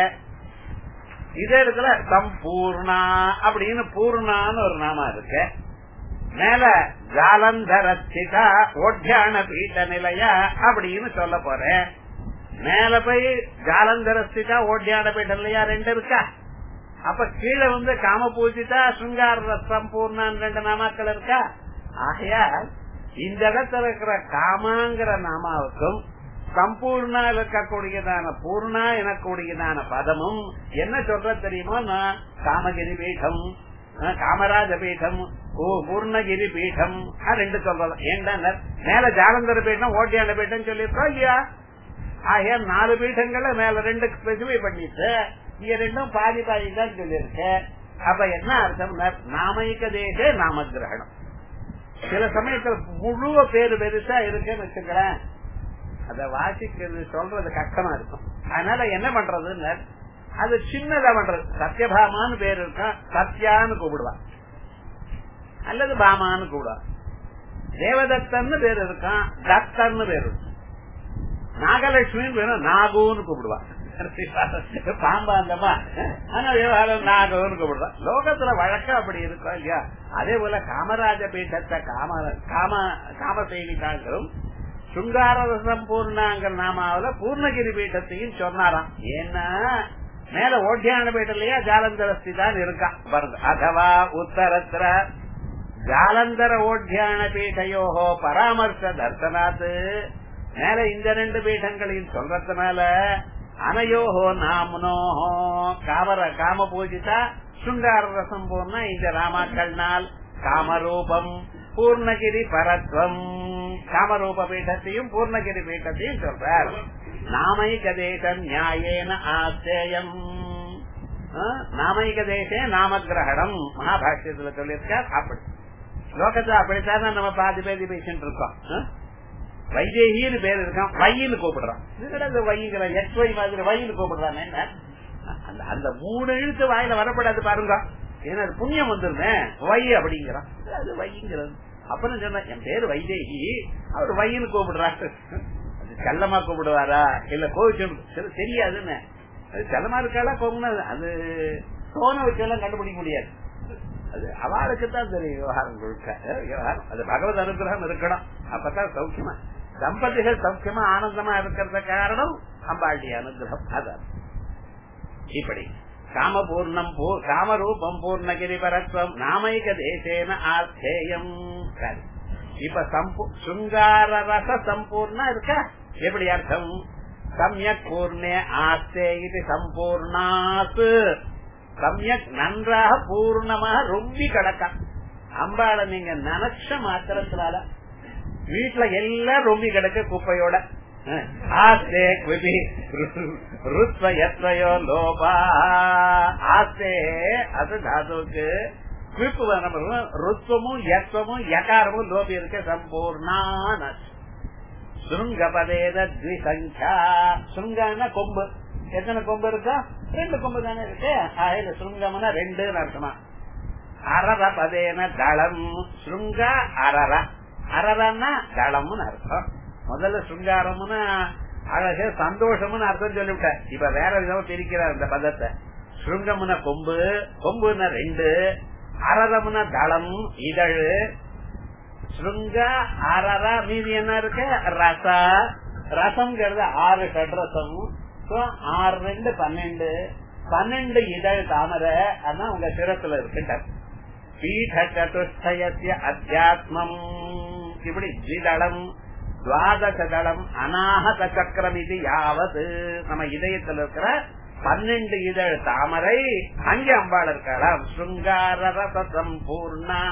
இதே இடத்துல சம்பூர்ணா அப்படின்னு பூர்ணான்னு ஒரு நாமா இருக்கு மேல ஜாலந்தரத்திதா ஓட்டியான பீட்ட நிலையா அப்படின்னு சொல்ல போறேன் மேல போய் ஜாலந்தரஸ்திதா ஓட்டியாட போயிட்டு இல்லையா ரெண்டு இருக்கா அப்ப கீழே வந்து காம பூஜிதா சுங்கார சம்பூர்ணான் ரெண்டு நாமாக்கள் இருக்கா ஆகையா இந்த இடத்துல இருக்கிற காமாங்கிற நாமாவுக்கும் சம்பூர்ணா இருக்கக்கூடியதான பூர்ணா எனக்கூடியதான பதமும் என்ன சொல்ற தெரியுமா நான் காமகிரி பீடம் காமராஜ பீடம் ஓ பூர்ணகிரி பீடம் ரெண்டு சொல்றோம் ஏன்டா மேல ஜாலந்தர பீடம் ஓட்டியாண்ட பீடம் சொல்லியிருக்கோம் இல்லையா ஆகிய நாலு பீடங்கள்ல மேல ரெண்டு ஸ்பெசிஃபை பண்ணிட்டு இங்க ரெண்டும் பாதி பாதி தான் சொல்லியிருக்கு அப்ப என்ன அர்த்தம் நாமயிக்க தேசே நாம கிரகணம் சில சமயத்துல முழு பேரு பெருசா இருக்குன்னு வச்சுக்கிறேன் அத வாசிக்கிறது சொல்றது கஷ்டமா இருக்கும் அதனால என்ன பண்றதுன்னு அது சின்னதா பண்றது சத்யபாமான்னு பேர் இருக்கும் சத்யான்னு கூப்பிடுவான் அல்லது பாமான்னு கூப்பிடுவான் தேவதத்தன்னு பேர் இருக்கான் தத்தன்னு பேர் இருக்கும் நாகலட்சுமின்னு பேரும் நாகுன்னு கூப்பிடுவான் பாம்பா அந்தமா ஆனா விவகாரம் நாகம்னு கூப்பிடுவான் லோகத்துல வழக்கம் அப்படி இருக்கும் இல்லையா அதே போல காமராஜ பீட்டத்தை காம காம காமசேவிதாங்களும் சுங்கார சம்பூர்ணாங்கிற நாமாவில பூர்ணகிரி பீட்டத்தையும் சொன்னாராம் ஏன்னா மேல ஓட்டியான பீட்டலையா ஜாலந்தரஸ்தி தான் இருக்கான் பாருங்க அதவா உத்தரத்திர ஜாலந்தர ஓட்டியான பீட்டையோஹோ பராமர்ச தர்சனாத்து மேல இந்த ரெண்டு பீடங்களையும் சொல்றதுனால அனையோஹோ நாமனோஹோ காமர காம பூஜிதா சுங்கார ரசம் போனா இந்த ராமாக்கள்னால் காமரூபம் பூர்ணகிரி பரத்வம் காமரூப பீட்டத்தையும் பூர்ணகிரி பீட்டத்தையும் சொல்றார் நாமைக தேசம் நியாயேன ஆசேயம் நாமைக தேசே நாமகிரகணம் மகாபாஷ்யத்துல சொல்லியிருக்கார் அப்படி லோகத்துல அப்படித்தான் நம்ம பாதி பேதி பேசிட்டு இருக்கோம் வைதேகின்னு பேர் இருக்கான் வையின்னு கூப்பிடுறான் இந்த வைங்கிற எக்ஸ் வை மாதிரி வையின்னு கூப்பிடுறான் என்ன அந்த அந்த மூணு எழுத்து வாயில வரப்படாது பாருங்க ஏன்னா அது புண்ணியம் வந்துருமே வை அப்படிங்கிறான் அது வைங்கிறது அப்புறம் சொன்ன என் பேரு வைதேகி அவர் வைன்னு கூப்பிடுறாரு அது செல்லமா கூப்பிடுவாரா இல்ல கோவிச்சு தெரியாதுன்னு அது செல்லமா இருக்காளா கோபம்னா அது சோன வச்செல்லாம் கண்டுபிடிக்க முடியாது அது அவளுக்கு தான் தெரியும் விவகாரம் கொடுக்க விவகாரம் அது பகவத் அனுகிரகம் இருக்கணும் அப்பதான் சௌக்கியமா தம்பதிகள் சௌக்கியமா ஆனந்தமா இருக்கிறத காரணம் அம்பாளுடைய அனுகிரகம் அதான் இப்படி காமபூர்ணம் காமரூபம் பூர்ணகிரி பரத்வம் நாமைக தேசேன ஆர்த்தேயம் இப்ப சம்பு சுங்கார ரச சம்பூர்ணா இருக்கா எப்படி அர்த்தம் சமயக் பூர்ணே ஆஸ்தே இது சம்பூர்ணாத்து சமயக் நன்றாக பூர்ணமாக ரொம்பி கிடக்க அம்பாளை நீங்க நினைச்ச மாத்திரத்தினால வீட்டுல எல்லாம் ரொம்பி கிடக்க குப்பையோட ஆஸ்தே குபி ருத்வ எத்வயோ லோபா ஆஸ்தே அது தாதுவுக்கு குவிப்பு வரணும் ருத்வமும் எத்வமும் யகாரமும் லோபி இருக்க சம்பூர்ணான சுருங்கபதேத த்விசங்கா சுருங்கன்னா கொம்பு எத்தனை கொம்பு இருக்கா ரெண்டு கொம்பு தானே இருக்கு ஆயில சுருங்கம்னா ரெண்டுன்னு அர்த்தமா அரர பதேன தளம் சுருங்க அரர அரரன்னா தளம்னு அர்த்தம் முதல்ல சுங்காரம்னு அழகு சந்தோஷம்னு அர்த்தம் சொல்லிவிட்டேன் இப்ப வேற விதமா பிரிக்கிறார் இந்த பதத்தை சுருங்கம்னா கொம்பு கொம்புன்னா ரெண்டு அரரம்னா தளம் இதழ் சுருங்க அரர மீதி என்ன இருக்கு ரச ரசம்ங்கிறது ஆறு ஷட்ரசம் ஆறு ரெண்டு பன்னெண்டு பன்னெண்டு இதழ் தாமரை அதான் உங்க சிரத்துல இருக்கு பீட சதுஷ்டயத்திய அத்தியாத்மம் இப்படி ஜிதளம் துவாதசதளம் அநாகத சக்கரம் இது யாவது நம்ம இதயத்தில் இருக்கிற பன்னெண்டு இதழ் தாமரை அங்கே அம்பாள் இருக்கலாம் சுங்கார ரச சம்பூர்ணா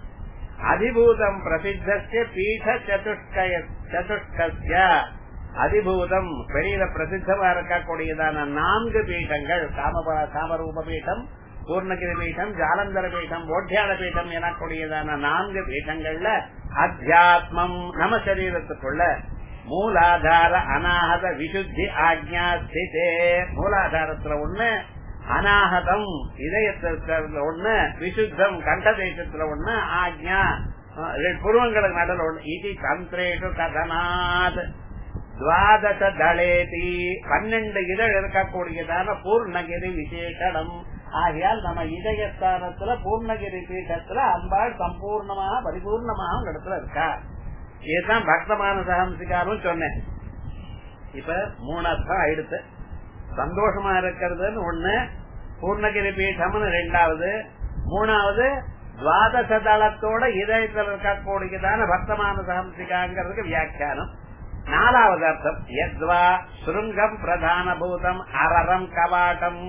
அதிபூதம் பிரசித்திய பீட சதுஷ்டய சதுஷ்டய அதிபூதம் வெளியில பிரசித்தமா இருக்கக்கூடியதான நான்கு பீட்டங்கள் காம காமரூப பீட்டம் பூர்ணகிரி பீட்டம் ஜாலந்தர பீட்டம் ஓட்டியாள பீட்டம் எனக்கூடியதான நான்கு பீட்டங்கள்ல அத்தியாத்மம் நம்ம சரீரத்துக்குள்ள மூலாதார அநாகத விசுத்தி ஆக்ஞா ஸ்திதே மூலாதாரத்துல ஒண்ணு அநாகதம் இதயத்துல ஒண்ணு விசுத்தம் கண்ட தேசத்துல ஒண்ணு ஆக்ஞா புருவங்களுக்கு நடுவில் ஒண்ணு இது தந்திரேஷு கதனாத் துவாதச தளேதி பன்னெண்டு இதழ் இருக்கக்கூடியதான பூர்ணகிரி விசேஷனம் ஆகையால் நம்ம இதயஸ்தானத்துல பூர்ணகிரி பீட்டத்துல அம்பாள் சம்பூர்ணமாக பரிபூர்ணமாக இடத்துல இருக்கா இதுதான் பக்தமான சகம்சிகாரும் சொன்னேன் இப்ப மூணு அர்த்தம் ஆயிடுத்து சந்தோஷமா இருக்கிறதுன்னு ஒண்ணு பூர்ணகிரி பீட்டம்னு ரெண்டாவது மூணாவது துவாதச தளத்தோட இதயத்தில் இருக்கக்கூடியதான பக்தமான சகம்சிகாங்கிறதுக்கு வியாக்கியானம் நாலாவது அர்த்தம் எத்வா சுருங்கம் பிரதான பூதம் அரரம் கவாட்டம்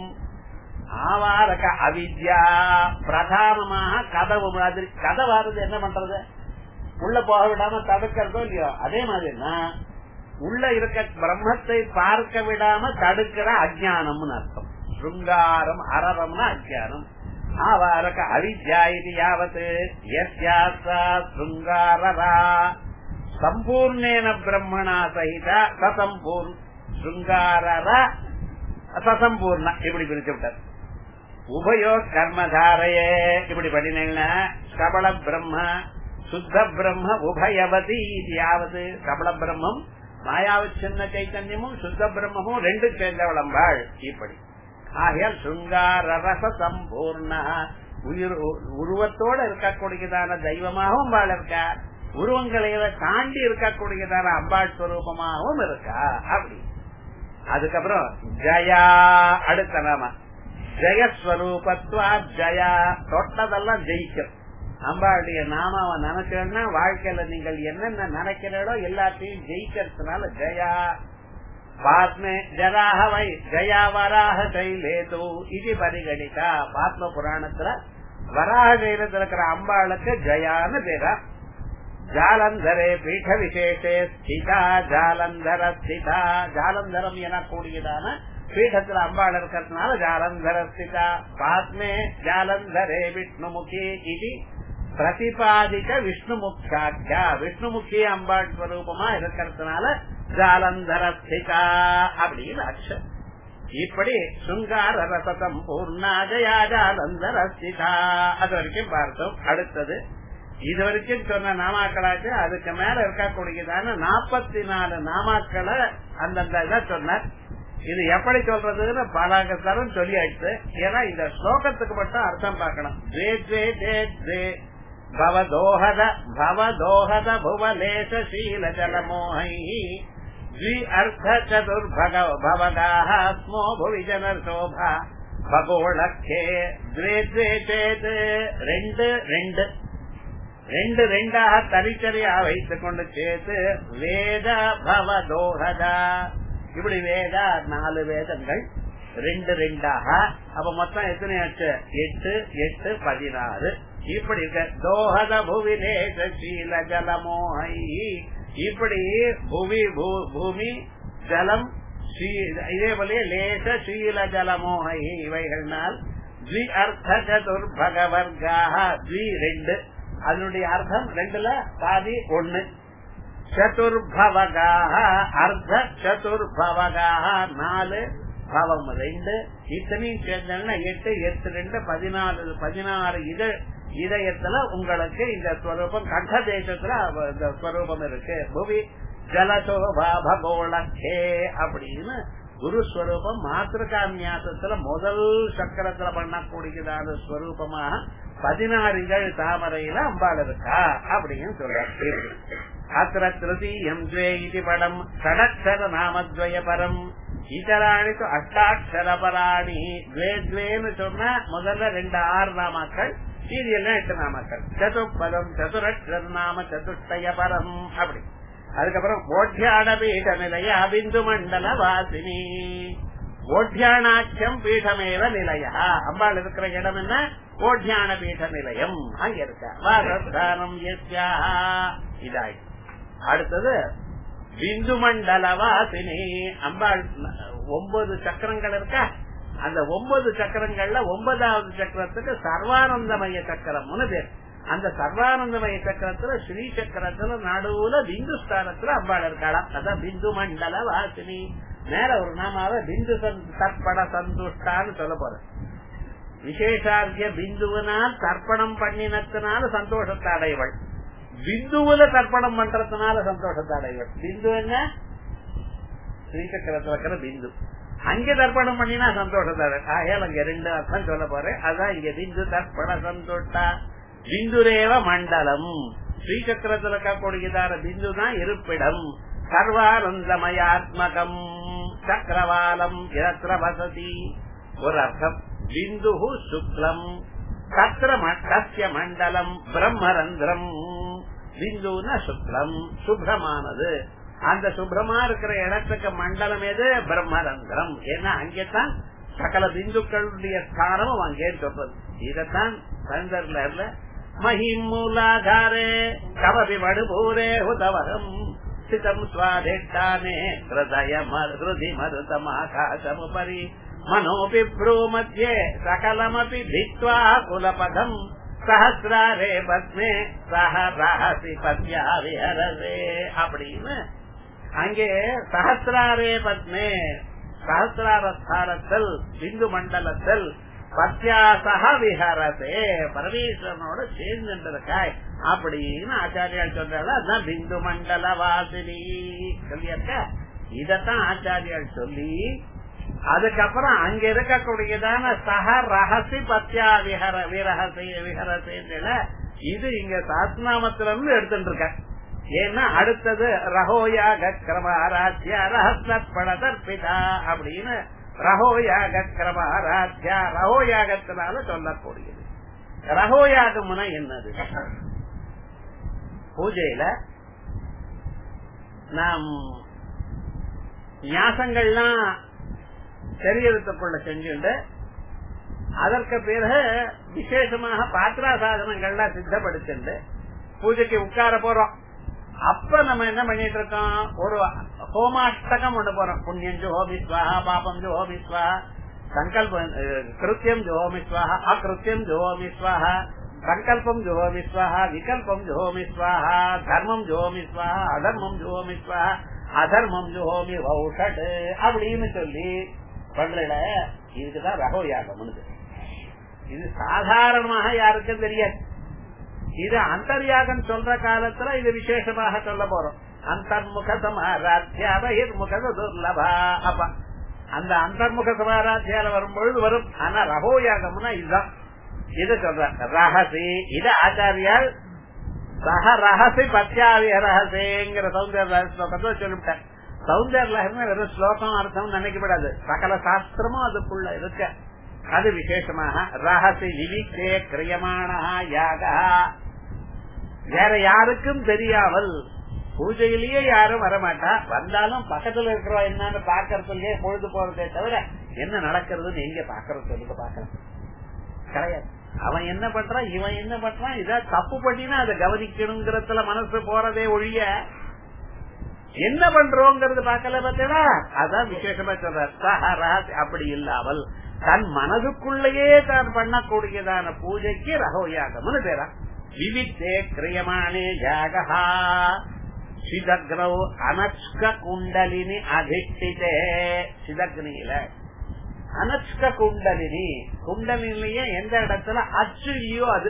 ஆவாரக அவித்யா பிரதானமாக கதவு மாதிரி கதவானது என்ன பண்றது உள்ள போக விடாம தடுக்கிறதோ இல்லையோ அதே மாதிரினா உள்ள இருக்க பிரம்மத்தை பார்க்க விடாம தடுக்கிற அஜானம்னு அர்த்தம் சுங்காரம் அரரம்னா அஜானம் ஆவாரக அவித்யா இது யாவத்து எஸ்யாசா சுங்காரரா சம்பூர்ணேன பிரம்மணா சகித சசம்பூர் சுங்காரர சசம்பூர்ண இப்படி பிரிச்சு விட்டார் உபயோ கர்மதாரையே இப்படி பண்ணினீங்கன்னா சபல பிரம்ம சுத்த பிரம்ம உபயவதி இது யாவது சபல பிரம்மம் மாயாவச்சின்ன சைத்தன்யமும் சுத்த பிரம்மமும் ரெண்டு சேர்ந்தவளம்பாள் இப்படி ஆகையால் சுங்கார ரச சம்பூர்ண உயிர் உருவத்தோட இருக்கக்கூடியதான தெய்வமாகவும் வாழ இருக்கா உருவங்களை தாண்டி இருக்கக்கூடியதான அம்பாள் ஸ்வரூபமாகவும் இருக்கா அப்படி அதுக்கப்புறம் ஜயா அடுத்த நாம ஜெயஸ்வரூபத்வா ஜயா தொட்டதெல்லாம் ஜெயிக்கும் அம்பாளுடைய நாமாவை நினைச்சேன்னா வாழ்க்கையில நீங்கள் என்னென்ன நினைக்கிறீங்களோ எல்லாத்தையும் ஜெயிக்கிறதுனால ஜயா பாத்மே ஜராஹவை ஜயா வராக கைலேது இது பரிகணிக்கா பாத்ம புராணத்துல வராக கைலத்துல இருக்கிற அம்பாளுக்கு ஜயான்னு பேரா ஜாலந்தரே பீఠ விசேஷே ஸ்திதா ஜாலந்தர ஸ்திதா ஜாலந்தரம் எனக்கூடியதான பீഠத்துல அம்பாள் இருக்கிறதுனால ஜாலந்தர ஸ்திதா பாத்மே ஜாலந்தரே விஷ்ணுமுகி இது பிரதிபாதிக்க விஷ்ணுமுக்ஷாக்கியா விஷ்ணுமுகி அம்பாள் ஸ்வரூபமா இருக்கிறதுனால ஜாலந்தர ஸ்திதா அப்படின்னு அக்ஷம் இப்படி சுங்கார ரசதம் பூர்ணாஜயாஜானந்த ரசிதா அது வரைக்கும் பார்த்தோம் அடுத்தது இது வரைக்கும் சொன்ன நாமாக்களாச்சு அதுக்கு மேல இருக்கக்கூடியதான நாற்பத்தி நாலு நாமாக்களை அந்தந்த இதை சொன்னார் இது எப்படி சொல்றதுன்னு பல தரம் சொல்லியாச்சு ஏன்னா இந்த ஸ்லோகத்துக்கு மட்டும் அர்த்தம் பார்க்கணும் துவே துவே தே துவே பவதோஹத பவதோஹத புவலேசீல ஜலமோஹை द्वि अर्थ चतुर्भग भवगाः स्मो भुवि जनर्शोभा भगोळखे द्वे द्वे चेत् ரெண்டு ரெண்டு ரெண்டு ரெண்டாக தனித்தனியா வைத்துக் கொண்டு சேர்த்து வேத பவதோகதா இப்படி வேத நாலு வேதங்கள் ரெண்டு ரெண்டாக அப்ப மொத்தம் எத்தனை ஆச்சு எட்டு எட்டு பதினாறு இப்படி இருக்க தோஹத புவிலேச சீல ஜலமோஹை இப்படி புவி பூமி ஜலம் இதே போல லேச சீல ஜலமோகை இவைகள்னால் த்வி அர்த்த சதுர்பகவர்காக த்வி ரெண்டு அதனுடைய அர்த்தம் ரெண்டுல பாதி ஒண்ணு சதுர்பவகாக அர்த்த சதுர்பவகாக நாலு பவம் ரெண்டு இத்தனையும் சேர்ந்தா எட்டு எட்டு ரெண்டு பதினாலு பதினாறு இது இதயத்துல உங்களுக்கு இந்த ஸ்வரூபம் கண்ட தேசத்துல இந்த ஸ்வரூபம் இருக்கு புவி ஜலசோபா பகோளக்கே அப்படின்னு குருஸ்வரூபம் மாத்திருக்காமியாசத்துல முதல் சக்கரத்துல பண்ணக்கூடியதான ஸ்வரூபமாக பதினாறு இதழ் தாமரையில அம்பாள் இருக்கா அப்படின்னு சொல்ற அத்திர திருதீயம் துவே இது படம் ஷடக்ஷர நாமத்வய பரம் இதராணி அஷ்டாட்சர பராணி துவே துவேன்னு சொன்னா முதல்ல ரெண்டு ஆறு நாமாக்கள் இது எல்லாம் எட்டு நாமக்கள் சதுப்பதம் சதுரட்சர் நாம சதுஷ்டய பரம் அப்படி அதுக்கப்புறம் ஓட்டியாட பீட நிலைய அபிந்து மண்டல வாசினி ஓட்டியானாட்சியம் பீடமேவ நிலைய அம்பாள் இருக்கிற இடம் என்ன ஓட்டியான பீட நிலையம் அங்க இருக்க வாசஸ்தானம் இதாய் அடுத்தது பிந்து மண்டல வாசினி அம்பாள் ஒன்பது சக்கரங்கள் இருக்கா அந்த ஒன்பது சக்கரங்கள்ல ஒன்பதாவது சக்கரத்துக்கு சர்வானந்தமய சக்கரம்னு பேர் அந்த சர்வானந்தமய சக்கரத்துல ஸ்ரீ சக்கரத்துல நடுவுல பிந்து ஸ்தானத்துல அம்பாள் இருக்காளாம் அதான் பிந்து மண்டல வாசினி மேல ஒரு நாமாவ பிந்து தர்ப்பண சந்துஷ்டான்னு சொல்ல போறேன் விசேஷார்த்திய பிந்துவனால் தர்ப்பணம் பண்ணினத்தினால சந்தோஷத்தை அடைவள் பிந்துவுல தர்ப்பணம் பண்றதுனால சந்தோஷத்தை அடைவள் பிந்து என்ன ஸ்ரீசக்கரத்துல இருக்கிற பிந்து அங்க தர்ப்பணம் பண்ணினா சந்தோஷத்தை ஆகையால் அங்க ரெண்டு அர்த்தம் சொல்ல போறேன் அதான் இங்க பிந்து தர்ப்பண சந்தோஷா பிந்துரேவ மண்டலம் ஸ்ரீசக்கரத்துல இருக்கக்கூடியதான பிந்து தான் இருப்பிடம் சர்வானந்தமயாத்மகம் சக்கரவாலம் இலத்திர வசதி ஒரு அர்த்தம் பிந்து சுக்லம் தத்திர தஸ்ய மண்டலம் பிரம்மரந்திரம் பிந்துன சுக்லம் சுப்ரமானது அந்த சுப்ரமா இருக்கிற இடத்துக்கு மண்டலம் எது பிரம்மரந்திரம் ஏன்னா அங்கேதான் சகல பிந்துக்களுடைய ஸ்தானமும் அங்கே சொல்றது இதத்தான் சந்தர்ல மகிமூலாதாரே கவபி மடுபூரே உதவகம் சிதம் சுவாதிஷ்டானே ஹிருதய ஹிருதி மருதமாகாசமுபரி मनोऽपि मध्ये सकलमपि भित्त्वा कुलपदम् சஹசிராரே பத்மே சஹ ரஹசி பத்யா விஹரசே அப்படின்னு அங்கே சஹசிராரே பத்மே சஹசிரார ஸ்தானத்தில் இந்து மண்டலத்தில் பத்யாசக விஹரசே பரமேஸ்வரனோட சேர்ந்து இருக்காய் அப்படின்னு ஆச்சாரியால் சொல்றாள் அதான் பிந்து மண்டல வாசினி சொல்லியிருக்க இதத்தான் ஆச்சாரியால் சொல்லி அதுக்கப்புறம் அங்க இருக்கக்கூடியதான சக ரகசி பத்யா விஹர விரகசி விஹரசில இது இங்க சாஸ்நாமத்துல இருந்து எடுத்துட்டு இருக்க ஏன்னா அடுத்தது ரகோயாக கிரம ஆராத்யா ரஹஸ்பட தர்பிதா அப்படின்னு ரகோயாக கிரம ஆராத்யா ரகோயாகத்தினால சொல்லக்கூடியது ரகோயாகம்னா என்னது பூஜையில நாம் ஞாசங்கள்லாம் சரீரத்துக்குள்ள செஞ்சுண்டு அதற்கு பிறகு விசேஷமாக பாத்திரா சாதனங்கள்லாம் சித்தப்படுத்திண்டு பூஜைக்கு உட்கார போறோம் அப்ப நம்ம என்ன பண்ணிட்டு இருக்கோம் ஒரு ஹோமாஷ்டகம் ஒண்ணு போறோம் புண்ணியம் ஜோ ஹோமிஸ்வாஹா பாபம் ஜோ ஹோமிஸ்வாஹா சங்கல்பம் கிருத்தியம் ஜோ ஹோமிஸ்வாஹா அகிருத்தியம் ஜோ ஹோமிஸ்வாஹா சங்கல்பம் ஜோஹோமிஸ்வாஹா விகல்பம் ஜோஹோமிஸ்வாஹா தர்மம் ஜோஹோமிஸ்வாஹா அதர்மம் ஜோஹோமிஸ்வாஹா அதர்மம் ஜோஹோமி வௌஷட் அப்படின்னு சொல்லி பண்றல இதுக்குதான் ரகோ யாகம்னு பேரு. இது சாதாரணமாக யாருக்கும் தெரியாது இது அந்தர்யாகம் சொல்ற காலத்துல இது விசேஷமாக சொல்ல போறோம் அந்தர்முக சமாராத்தியா பகிர்முக துர்லபா அப்ப அந்த அந்தர்முக சமாராத்தியால வரும்பொழுது வரும் ஆனா ரகோ யாகம்னா இதுதான் இது சொல்ற ரகசி இது ஆச்சாரியால் சக ரகசி பத்தியாவிய ரகசேங்கிற சௌந்தர்ய ஸ்லோகத்தை சொல்லிவிட்டார் சௌந்தர்ய வெறும் ஸ்லோகம் அர்த்தம் நினைக்கப்படாது சகல சாஸ்திரமும் அதுக்குள்ள இருக்க அது விசேஷமாக ரகசி விவித்தே கிரியமான யாக வேற யாருக்கும் தெரியாமல் பூஜையிலேயே யாரும் வரமாட்டா வந்தாலும் பக்கத்துல இருக்கிறவா என்னன்னு பாக்கறதுலயே பொழுது போறதே தவிர என்ன நடக்கிறதுன்னு எங்க பாக்கறது சொல்லுங்க பாக்கலாம் கிடையாது அவன் என்ன பண்றான் இவன் என்ன பண்றான் இத தப்பு பண்ணினா அதை கவனிக்கணுங்கிறதுல மனசு போறதே ஒழிய என்ன பண்றோங்கிறது பாக்கல பார்த்தா அதான் விசேஷமா சொல்ற அப்படி இல்லாமல் தன் மனதுக்குள்ளேயே தான் பண்ணக்கூடியதான பூஜைக்கு ரகோயாகம்னு பேரா விவித்தே கிரியமானே யாகா சிதக்ரௌ அனஸ்க குண்டலினி அதிஷ்டிதே சிதக்னியில அனஸ்க குண்டலினி குண்டலினிலேயே எந்த இடத்துல அச்சு இல்லையோ அது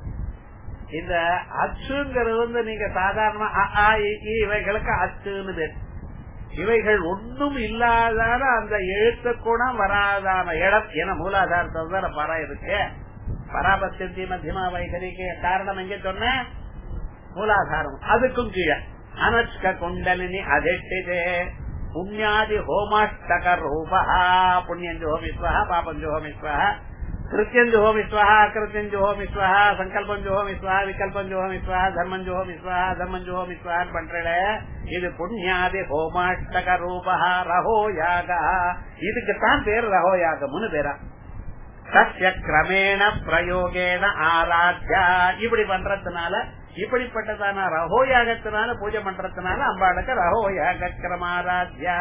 இந்த அச்சுங்கிறது வந்து நீங்க சாதாரணமா அ, ஆ, இ, ஈ இவைகளுக்கு அச்சுன்னு பேர் இவைகள் ஒன்னும் இல்லாதான அந்த எழுத்து கூட வராதான இடம் என மூலாதாரத்தில் தான் பரா இருக்கு பராபத்தி மத்தியமா வைகரிக்கு காரணம் எங்க சொன்ன மூலாதாரம் அதுக்கும் கீழே அனஸ்க குண்டலினி அதிஷ்டிதே புண்ணியாதி ஹோமாஷ்டக ரூபா புண்ணியஞ்சு ஹோமிஸ்வஹ பாபஞ்சு ஹோமிஸ்வஹ கிருத்தியஞ்சு ஹோமிஸ்வஹ அகிருத்தியஞ்சு ஹோமிஸ்வஹ சங்கல்பஞ்சு ஹோமிஸ்வஹ விகல்பஞ்சு ஹோமிஸ்வஹ தர்மஞ்சு ஹோமிஸ்வஹ தர்மஞ்சு ஹோமிஸ்வஹ பண்றல இது புண்ணியாதி ஹோமாஷ்டக ரூபா ரஹோ யாக இதுக்குத்தான் பேர் ரஹோ யாகம்னு பேரா சத்திய கிரமேண பிரயோகேன ஆராத்யா இப்படி பண்றதுனால இப்படிப்பட்டதான ரகோயாகத்தினால பூஜை பண்றதுனால அம்பாளுக்கு ரகோயாக கிரமாராத்யா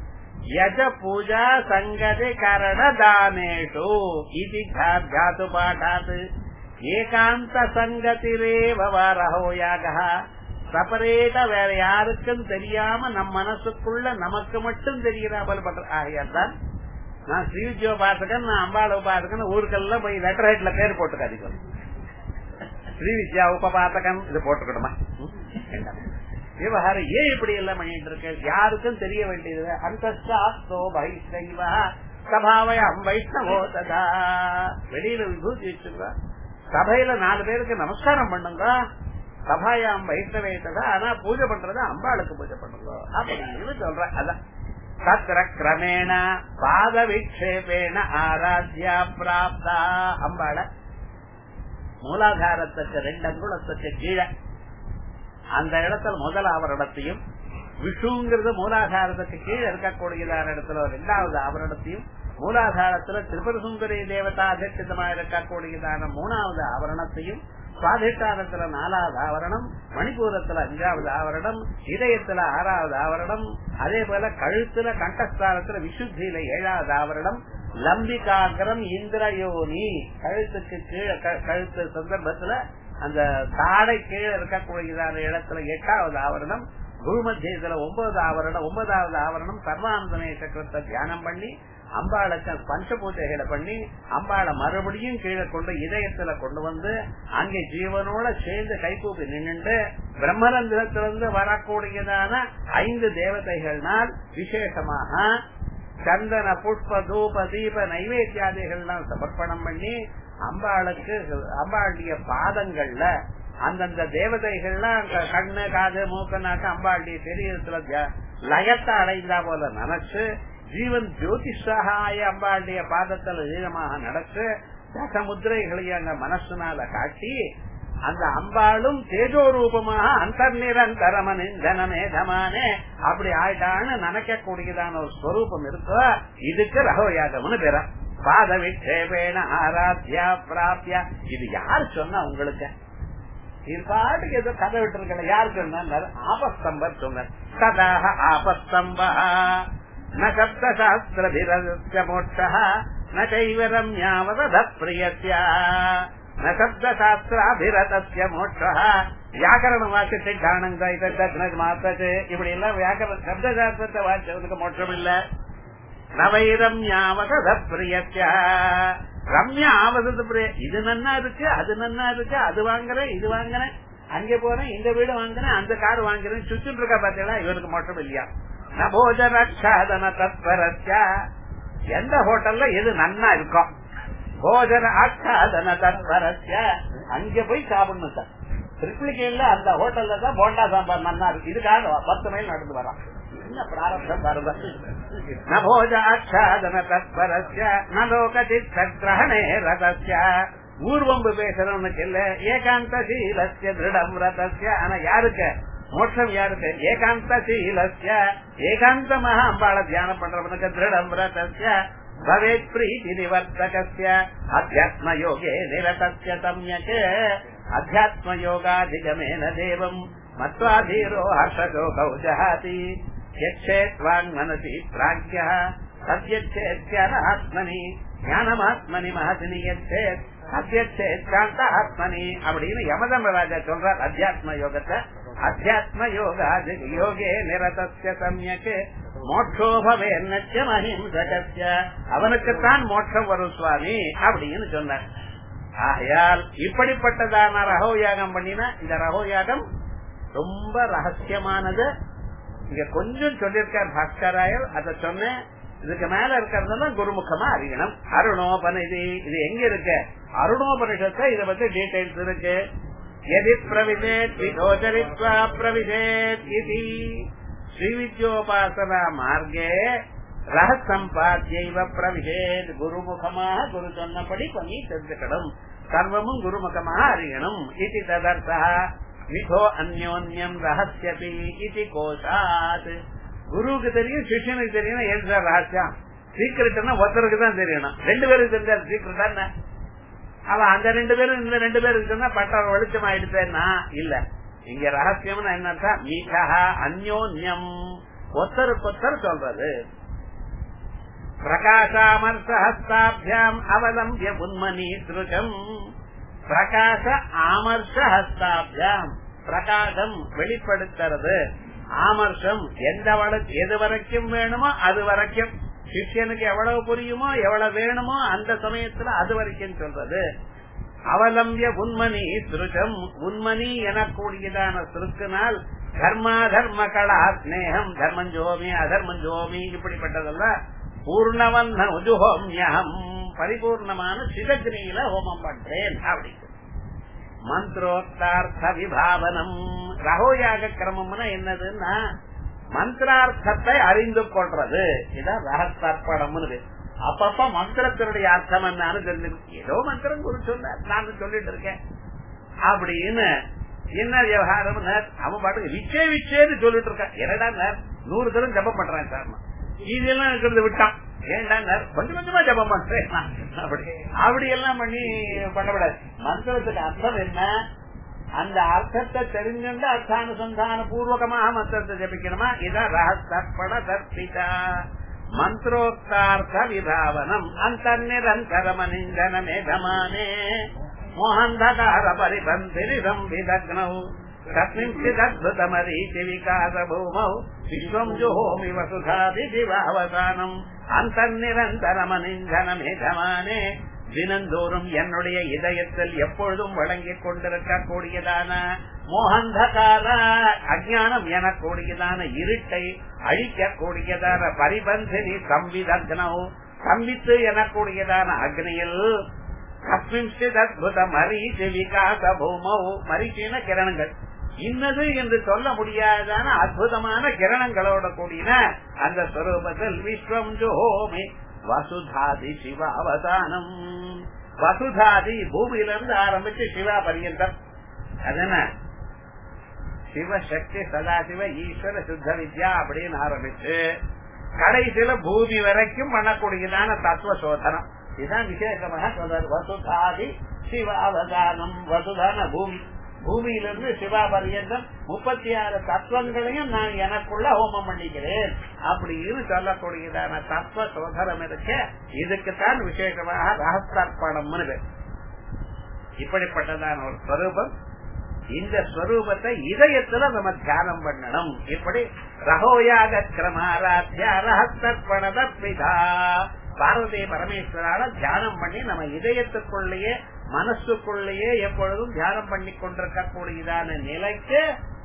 யஜ பூஜா சங்கதி கரண தானேஷு இது ஜாத்து பாடாத் ஏகாந்த சங்கத்திரேவ ரகோயாக செப்பரேட்டா வேற யாருக்கும் தெரியாம நம் மனசுக்குள்ள நமக்கு மட்டும் தெரிகிறாமல் பண்ற ஆகையால் தான் நான் ஸ்ரீவித்ய உபாசகன் நான் அம்பாள் உபாசகன் ஊருக்கெல்லாம் போய் லெட்டர் ஹெட்ல பேர் போட்டுக்காதிக்கணும் ஸ்ரீவித்யா உபபாசகன் இது போட்டுக்கணுமா ம்? வேண்டாம். விவகாரம் ஏன் இப்படி எல்லாம் பண்ணிட்டு இருக்கு யாருக்கும் தெரிய வேண்டியது அந்தஸ்தோ வைஷ்ணவ சபாவயம் வைஷ்ணவோ ததா வெளியில விபூதி வச்சுங்க சபையில நாலு பேருக்கு நமஸ்காரம் பண்ணுங்க சபாயாம் வைஷ்ணவே ததா ஆனா பூஜை பண்றது அம்பாளுக்கு பூஜை பண்ணுங்க அப்படின்னு சொல்ற அதான் தத்திர கிரமேண பாத விக்ஷேபேன ஆராத்யா பிராப்தா அம்பாள மூலாதாரத்துக்கு ரெண்டு அங்குலத்துக்கு கீழே அந்த இடத்துல முதல் ஆவரணத்தையும் விஷுங்கிறது மூலாதாரத்துக்கு கீழே இருக்கக்கூடியதான இடத்துல இரண்டாவது ஆவரணத்தையும் மூலாதாரத்துல திரிபுர சுந்தரி தேவதா அதிஷ்டிதமா இருக்கக்கூடியதான மூணாவது ஆவரணத்தையும் சுவாதிஷ்டானத்துல நாலாவது ஆவரணம் மணிப்பூரத்துல அஞ்சாவது ஆவரணம் இதயத்துல ஆறாவது ஆவரணம் அதே போல கழுத்துல கண்டஸ்தானத்துல விசுத்தியில ஏழாவது ஆவரணம் லம்பிகாகரம் இந்திரயோனி கழுத்துக்கு கீழே க- கழுத்து சந்தர்ப்பத்துல அந்த தாடை கீழே இருக்கக்கூடியதான இடத்துல எட்டாவது ஆவரணம் குருமத்தியத்துல ஒன்பது ஆவரணம் ஒன்பதாவது ஆவரணம் சர்வானந்தமய சக்கரத்தை தியானம் பண்ணி அம்பாளுக்கு பஞ்ச பூஜைகளை பண்ணி அம்பாளை மறுபடியும் கீழே கொண்டு இதயத்துல கொண்டு வந்து அங்கே ஜீவனோட சேர்ந்து கைகூப்பி நின்னுண்டு பிரம்மரந்திரத்திலிருந்து வரக்கூடியதான ஐந்து தேவதைகள்னால் விசேஷமாக சந்தன புஷ்ப தூப தீப நைவேத்தியாதிகள்லாம் சமர்ப்பணம் பண்ணி அம்பாளுக்கு அம்பாளுடைய பாதங்கள்ல அந்தந்த தேவதைகள்லாம் அந்த கண்ணு காது மூக்கு நாக்கு அம்பாளுடைய சரீரத்துல தியா- லயத்தை அடைந்தா போல நினைச்சு ஜீவன் ஜோதிஷாய அம்பாளுடைய பாதத்துல ஈரமாக நடத்து தசமுத்திரைகளையும் அங்க மனசுனால காட்டி அந்த அம்பாளும் தேஜோ ரூபமாக அந்தர்நிரந்தரமன் தனமேதமானே அப்படி ஆயிட்டான்னு நினைக்க கூடியதான ஒரு ஸ்வரூபம் இருக்கோ இதுக்கு ரகோயாகம்னு பேரா பாத விட்சேபேன ஆராத்யா பிராப்தியா இது யார் சொன்னா உங்களுக்கு இது பாட்டுக்கு ஏதோ கதை விட்டு இருக்கல யார் சொன்னார் ஆபஸ்தம்பர் சொன்னார் ததாக ஆபஸ்தம்ப ந சப்தசாஸ்திரபிரஸ்ய மோட்ச ந கைவ ரம்யாவத பிரியஸ்ய ந சப்தசாஸ்திராபிரதஸ்ய மோட்ச வியாக்கரண வாக்கியத்தை காணுங்க இதை மாத்தது இப்படி எல்லாம் வியாக்கரண சப்தசாஸ்திரத்தை வாசிச்சதுக்கு மோட்சம் இல்ல நவை ரம்யாவத பிரியத்திய ரம்யா ஆவதது பிரிய இது நன்னா இருக்கு அது நன்னா இருக்கு அது வாங்குறேன் இது வாங்குறேன் அங்க போறேன் இந்த வீடு வாங்குறேன் அந்த கார் வாங்குறேன் சுச்சுட்டு இருக்கா பாத்தீங்களா இவருக்கு மட்டும் இல்லையா நபோஜனாதன தத்பரஸ்ய எந்த ஹோட்டல்ல எது நன்னா இருக்கும் போஜன ஆச்சாதன தத்பரஸ்ய அங்க போய் சாப்பிடணும் சார் திருப்பிளிக்கையில அந்த ஹோட்டல்ல தான் போண்டா சாம்பார் நன்னா இருக்கு இதுக்காக பத்து மைல் நடந்து வரான் என்ன பிராரப்தம் வருது நபோஜ ஆச்சாதன தத்பரஸ்ய நலோகதித் சத்ரஹணே ரதஸ்ய ஊர்வம்பு பேசுறவனுக்கு இல்ல ஏகாந்த சீலஸ்ய திருடம் ரதஸ்ய ஆனா யாருக்கு மோட்சம் யாருக்கு ஏகாந்த சீலஸ்ய ஏகாந்தமாக அம்பாள தியானம் பண்றவனுக்கு திருடம் ரதஸ்ய பவேத் பிரீதி நிவர்த்தகஸ்ய அத்தியாத்ம யோகே நிரதஸ்ய சம்யக் அத்தியாத்ம யோகாதிகமேன தேவம் மத்வாதீரோ ஹர்ஷோகௌ ஜஹாதி யக்ஷேத்வாங் மனசி பிராக்ய சத்யச்சேத்யாத்மனி ஞானமாத்மனி மகசினி யச்சேத் அத்தியச்சேத்காந்த ஆத்மனி அப்படின்னு யமதமராஜா சொல்றார் அத்தியாத்ம யோகத்தை அத்தியாத்ம யோகா யோகே நிரதஸ்ய சமயக்கு மோட்சோபவே நச்சம் அஹிம்சகஸ்ய அவனுக்குத்தான் மோட்சம் வரும் சுவாமி அப்படின்னு சொன்னார் ஆகையால் இப்படிப்பட்டதான ரகோ யாகம் பண்ணினா இந்த ரகோ யாகம் ரொம்ப ரகசியமானது இங்க கொஞ்சம் சொல்லியிருக்கார் பாஸ்கராயர் அதை சொன்னேன் இதுக்கு மேல இருக்கிறதெல்லாம் குருமுகமா அறியணும் அருணோபனிதி இது எங்க இருக்கு அருணோபனிஷத்தை இதை பத்தி டீடைல்ஸ் இருக்கு எதி பிரவிதேத் விதோச்சரித்வா பிரவிதேத் இது ஸ்ரீவித்யோபாசனா மார்க்கே ரகசம்பாத்தியைவ பிரவிதேத் குருமுகமாக குரு சொன்னபடி பண்ணி தெரிஞ்சுக்கணும் சர்வமும் குருமுகமாக அறியணும் இது ததர்த்தா விதோ அந்யோன்யம் ரகசியபி இது கோஷாத் குருவுக்கு தெரியும் சிஷ்யனுக்கு தெரியும் எழுதுற ரகசியம் சீக்கிரட்னா ஒருத்தருக்கு தான் தெரியணும் ரெண்டு பேருக்கு தெரிஞ்சாரு சீக்கிரட்டா என்ன அவன் அந்த ரெண்டு பேரும் இந்த ரெண்டு பேருக்கு சொன்னா பட்டாரம் வெளிச்சம் ஆயிடுச்சேன்னா இல்ல இங்க ரகசியம்னு என்னன்னா மீகா அந்யோன்யம் ஒத்தருக்கு ஒத்தர் சொல்றது பிரகாசாமர்ஷஹஸ்தாபியாம் அவலம்பிய உன்மணி திருகம் பிரகாச ஆமர்ஷ ஹஸ்தாபியாம் பிரகாசம் வெளிப்படுத்துறது ஆமர்ஷம் எந்த எது வரைக்கும் வேணுமோ அது வரைக்கும் சிஷ்யனுக்கு எவ்வளவு புரியுமோ எவ்வளவு வேணுமோ அந்த சமயத்துல அது வரைக்கும் சொல்றது அவலம்பிய உண்மணி திருஷம் உண்மணி எனக்கூடியதான திருத்தினால் தர்மா தர்ம கலா ஸ்னேகம் தர்மஞ்சோமி அதர்மஞ்சோமி இப்படிப்பட்டதெல்லாம் பூர்ணவன்ன உஜுஹோம்யம் பரிபூர்ணமான சிவகிரியில ஹோமம் பண்றேன் அப்படி மந்திரோக்தார்த்த விபாவனம் ரகோயாக கிரமம்னா என்னதுன்னா மந்திரார்த்தத்தை அறிந்து கொள்றது இதான் ரகஸ்தர்ப்பணம்னு அப்பப்ப மந்திரத்தினுடைய அர்த்தம் என்னன்னு தெரிஞ்சு ஏதோ மந்திரம் குரு சொன்ன நான் சொல்லிட்டு இருக்கேன் அப்படின்னு என்ன விவகாரம் அவன் பாட்டுக்கு விச்சே விச்சேன்னு சொல்லிட்டு இருக்கான் என்னடா நூறு தரம் ஜபம் பண்றான் சார் இதெல்லாம் இருக்கிறது விட்டான் ஏன்டா கொஞ்சம் கொஞ்சமா ஜபம் பண்றேன் அப்படி அப்படி எல்லாம் பண்ணி பண்ணக்கூடாது மந்திரத்துக்கு அர்த்தம் என்ன அந்த அர்த்தத்தை தெரிஞ்சுண்டு அர்த்தானுசந்தான பூர்வகமாக மந்திரத்தை ஜபிக்கணுமா இதான் ரகஸ்தர்ப்பண தர்ப்பிதா மந்திரோக்தார்த்த விபாவனம் அந்த நிரந்தரமனிந்தன மேகமானே மோகந்தகார பரிபந்திரி சம்பிதக்னௌ கஸ்மிஞ்சிதத்புதமரீதி விகாச பூமௌ விஸ்வம் ஜுஹோமி வசுதாதி திவாவசானம் அந்த நிரந்தரமனிந்தன மேகமானே தினந்தோறும் என்னுடைய இதயத்தில் எப்பொழுதும் வழங்கிக் கொண்டிருக்கக்கூடியதான மோகந்தகால அஜானம் எனக்கூடியதான இருட்டை அழிக்கக்கூடியதான பரிபந்தினி சம்விதக்னோ சம்பித்து எனக்கூடியதான அக்னியில் அத்புத மரீச்சு விகாச பூமௌ மரீச்சின கிரணங்கள் இன்னது என்று சொல்ல முடியாதான அற்புதமான கிரணங்களோட கூடின அந்த ஸ்வரூபத்தில் விஸ்வம் ஜோமி வசுதாதி சிவ அவதானம் வசுதாதி பூமியிலிருந்து ஆரம்பிச்சு சிவா பரியந்தம் அதன சிவசக்தி சதாசிவ ஈஸ்வர சுத்த வித்யா அப்படின்னு ஆரம்பிச்சு கடைசியில பூமி வரைக்கும் பண்ணக்கூடியதான தத்துவ சோதனம் இதுதான் விசேஷமாக சொல்றாரு வசுதாதி சிவ அவதானம் வசுதான பூமி பூமியிலிருந்து சிவா பரியந்தம் முப்பத்தி ஆறு தத்துவங்களையும் நான் எனக்குள்ள ஹோமம் பண்ணிக்கிறேன் அப்படின்னு சொல்லக்கூடியதான தத்துவ சோதனம் இருக்க இதுக்குத்தான் விசேஷமாக ரகஸ்தர்ப்பணம்னு பேர் இப்படிப்பட்டதான ஒரு ஸ்வரூபம் இந்த ஸ்வரூபத்தை இதயத்துல நம்ம தியானம் பண்ணணும் இப்படி ரகோயாக கிரமாராத்யா ரகத்தர்ப்பணதற்பிதா பார்வதி பரமேஸ்வரால தியானம் பண்ணி நம்ம இதயத்துக்குள்ளேயே மனசுக்குள்ளேயே எப்பொழுதும் தியானம் பண்ணி கொண்டிருக்கக்கூடியதான நிலைக்கு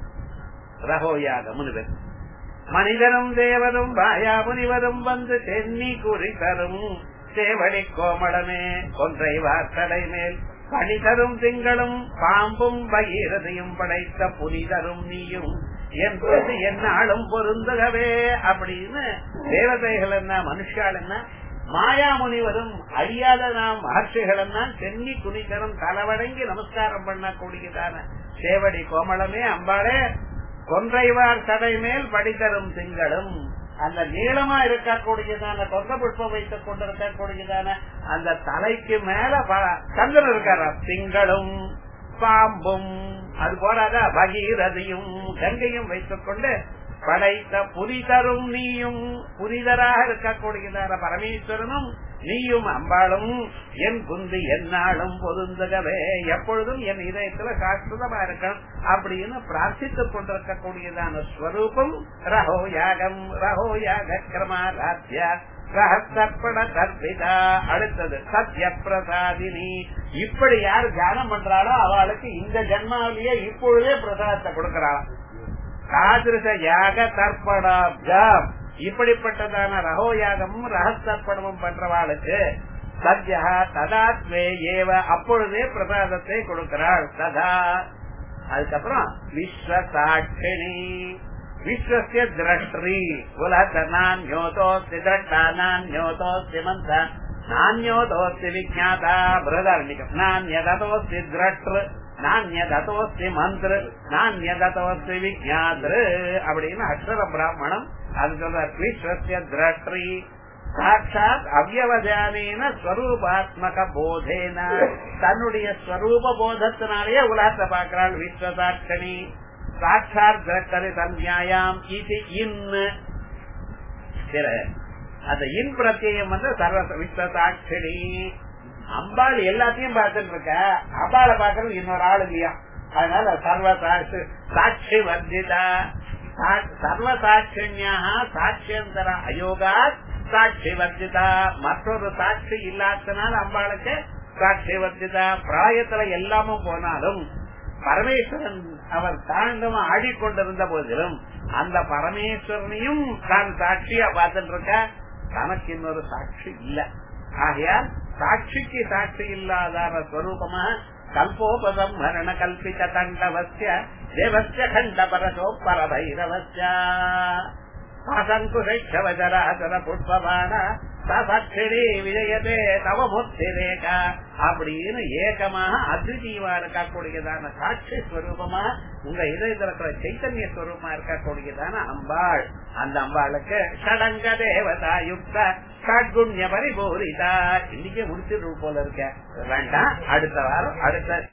ரகோயாகம்னு பேர் மனிதனும் தேவரும் பாயா முனிவரும் வந்து தென்னி குறித்தரும் சேவடி கோமடமே கொன்றை வார்த்தடை மேல் பணிதரும் திங்களும் பாம்பும் பகீரதையும் படைத்த புனிதரும் நீயும் என்பது என்னாலும் பொருந்துகவே அப்படின்னு தேவதைகள் என்ன மனுஷால் என்ன மாயா முனிவரும் அழியாத நாம் மகர்ஷிகள் என்ன தென்னி குனிதரும் தலைவடங்கி நமஸ்காரம் பண்ணக்கூடியதான சேவடி கோமளமே அம்பாளே கொன்றைவார் தடை மேல் படித்தரும் திங்களும் அந்த நீளமா இருக்கக்கூடியதான கொந்த புஷ்பம் வைத்துக் கொண்டிருக்கக்கூடியதான அந்த தலைக்கு மேல சந்திரன் இருக்காரா திங்களும் பாம்பும் அது போறாத பகீரதியும் கங்கையும் வைத்துக் கொண்டு படைத்த புரிதரும் நீயும் புரிதராக இருக்கக்கூடியதான பரமேஸ்வரனும் நீயும் அம்பாளும் என் குந்தி என்னாலும் பொருந்துகவே எப்பொழுதும் என் இதயத்துல சாஸ்வதமா இருக்கணும் அப்படின்னு பிரார்த்தித்துக் கொண்டிருக்கக்கூடியதான ஸ்வரூபம் ரஹோ யாகம் ரஹோ யாக கிரமாராத்யா ரகத்தர்ப்பண கற்பிதா அடுத்தது சத்ய பிரசாதினி இப்படி யார் தியானம் பண்றாளோ அவளுக்கு இந்த ஜென்மாவிலேயே இப்பொழுதே பிரசாதத்தை கொடுக்கறாளாம் காதிருஷ யாக தர்ப்பணாப்ஜம் இப்படிப்பட்டதான ரகோ யாகமும் ரகத்தர்ப்பணமும் பண்றவாளுக்கு சத்யா ததாத்மே ஏவ அப்பொழுதே பிரசாதத்தை கொடுக்கிறாள் ததா அதுக்கப்புறம் விஸ்வசாட்சிணி விஸ்வசிய திரஷ்டி உலக நான்யோதோஸ்தி திரட்டா நான்யோதோஸ்தி மந்த நான்யோதோஸ்தி விஜாதா பிரதாரணிகம் நான்யதோஸ்தி திரஷ்டு நான்யதோஸ்தி மந்திர நான்யதோஸ்தி விஜாத்ரு அப்படின்னு அக்ஷர பிராமணம் அது சொல்ற விஸ்வசிய திரஷ்டி சாட்சாத் அவ்வவதானேன ஸ்வரூபாத்மக போதேன தன்னுடைய ஸ்வரூப போதத்தினாலேயே உலகத்தை பார்க்கிறாள் விஸ்வசாட்சணி சாட்சாத் திரட்டரி சன்யாயாம் இது இன் அந்த இன் பிரத்யம் வந்து சர்வ விஸ்வசாட்சிணி அம்பாள் எல்லாத்தையும் பார்த்துட்டு இருக்க அம்பாளை பாக்குறது இன்னொரு ஆள் இல்லையா அதனால சர்வ சாட்சி வர்ஜிதா சர்வ சாட்சியாக சாட்சியந்தர அயோகா சாட்சி வர்ஜிதா மற்றொரு சாட்சி இல்லாதனால அம்பாளுக்கு சாட்சி வர்ஜிதா பிராயத்துல எல்லாமும் போனாலும் பரமேஸ்வரன் அவர் தாண்டவம் ஆடிக்கொண்டிருந்த போதிலும் அந்த பரமேஸ்வரனையும் தான் சாட்சியா பார்த்துட்டு இருக்க தனக்கு இன்னொரு சாட்சி இல்ல ஆகையால் சாட்சிக்கு சாட்சி இல்லாதான ஸ்வரூபமா கல்போபதம் மரண கல்பித தண்டவசிய தேவசிய கண்ட பரசோ பரபைரவசிய அசங்குஷவஜராசர புஷ்பபான சாட்சிணி விஜயதே தவமுத்தி ரேகா அப்படின்னு ஏகமாக அத்விதீயமா இருக்கக்கூடியதான சாட்சி ஸ்வரூபமா உங்க இதயத்துல இருக்கிற சைத்தன்ய ஸ்வரூபமா இருக்கக்கூடியதான அம்பாள் அந்த அம்பாளுக்கு ஷடங்க தேவதா யுக்த ஷட்குண்ய பரிபூரிதா இன்னைக்கே முடிச்சிட்டு போல இருக்க வேண்டாம் அடுத்த வாரம் அடுத்த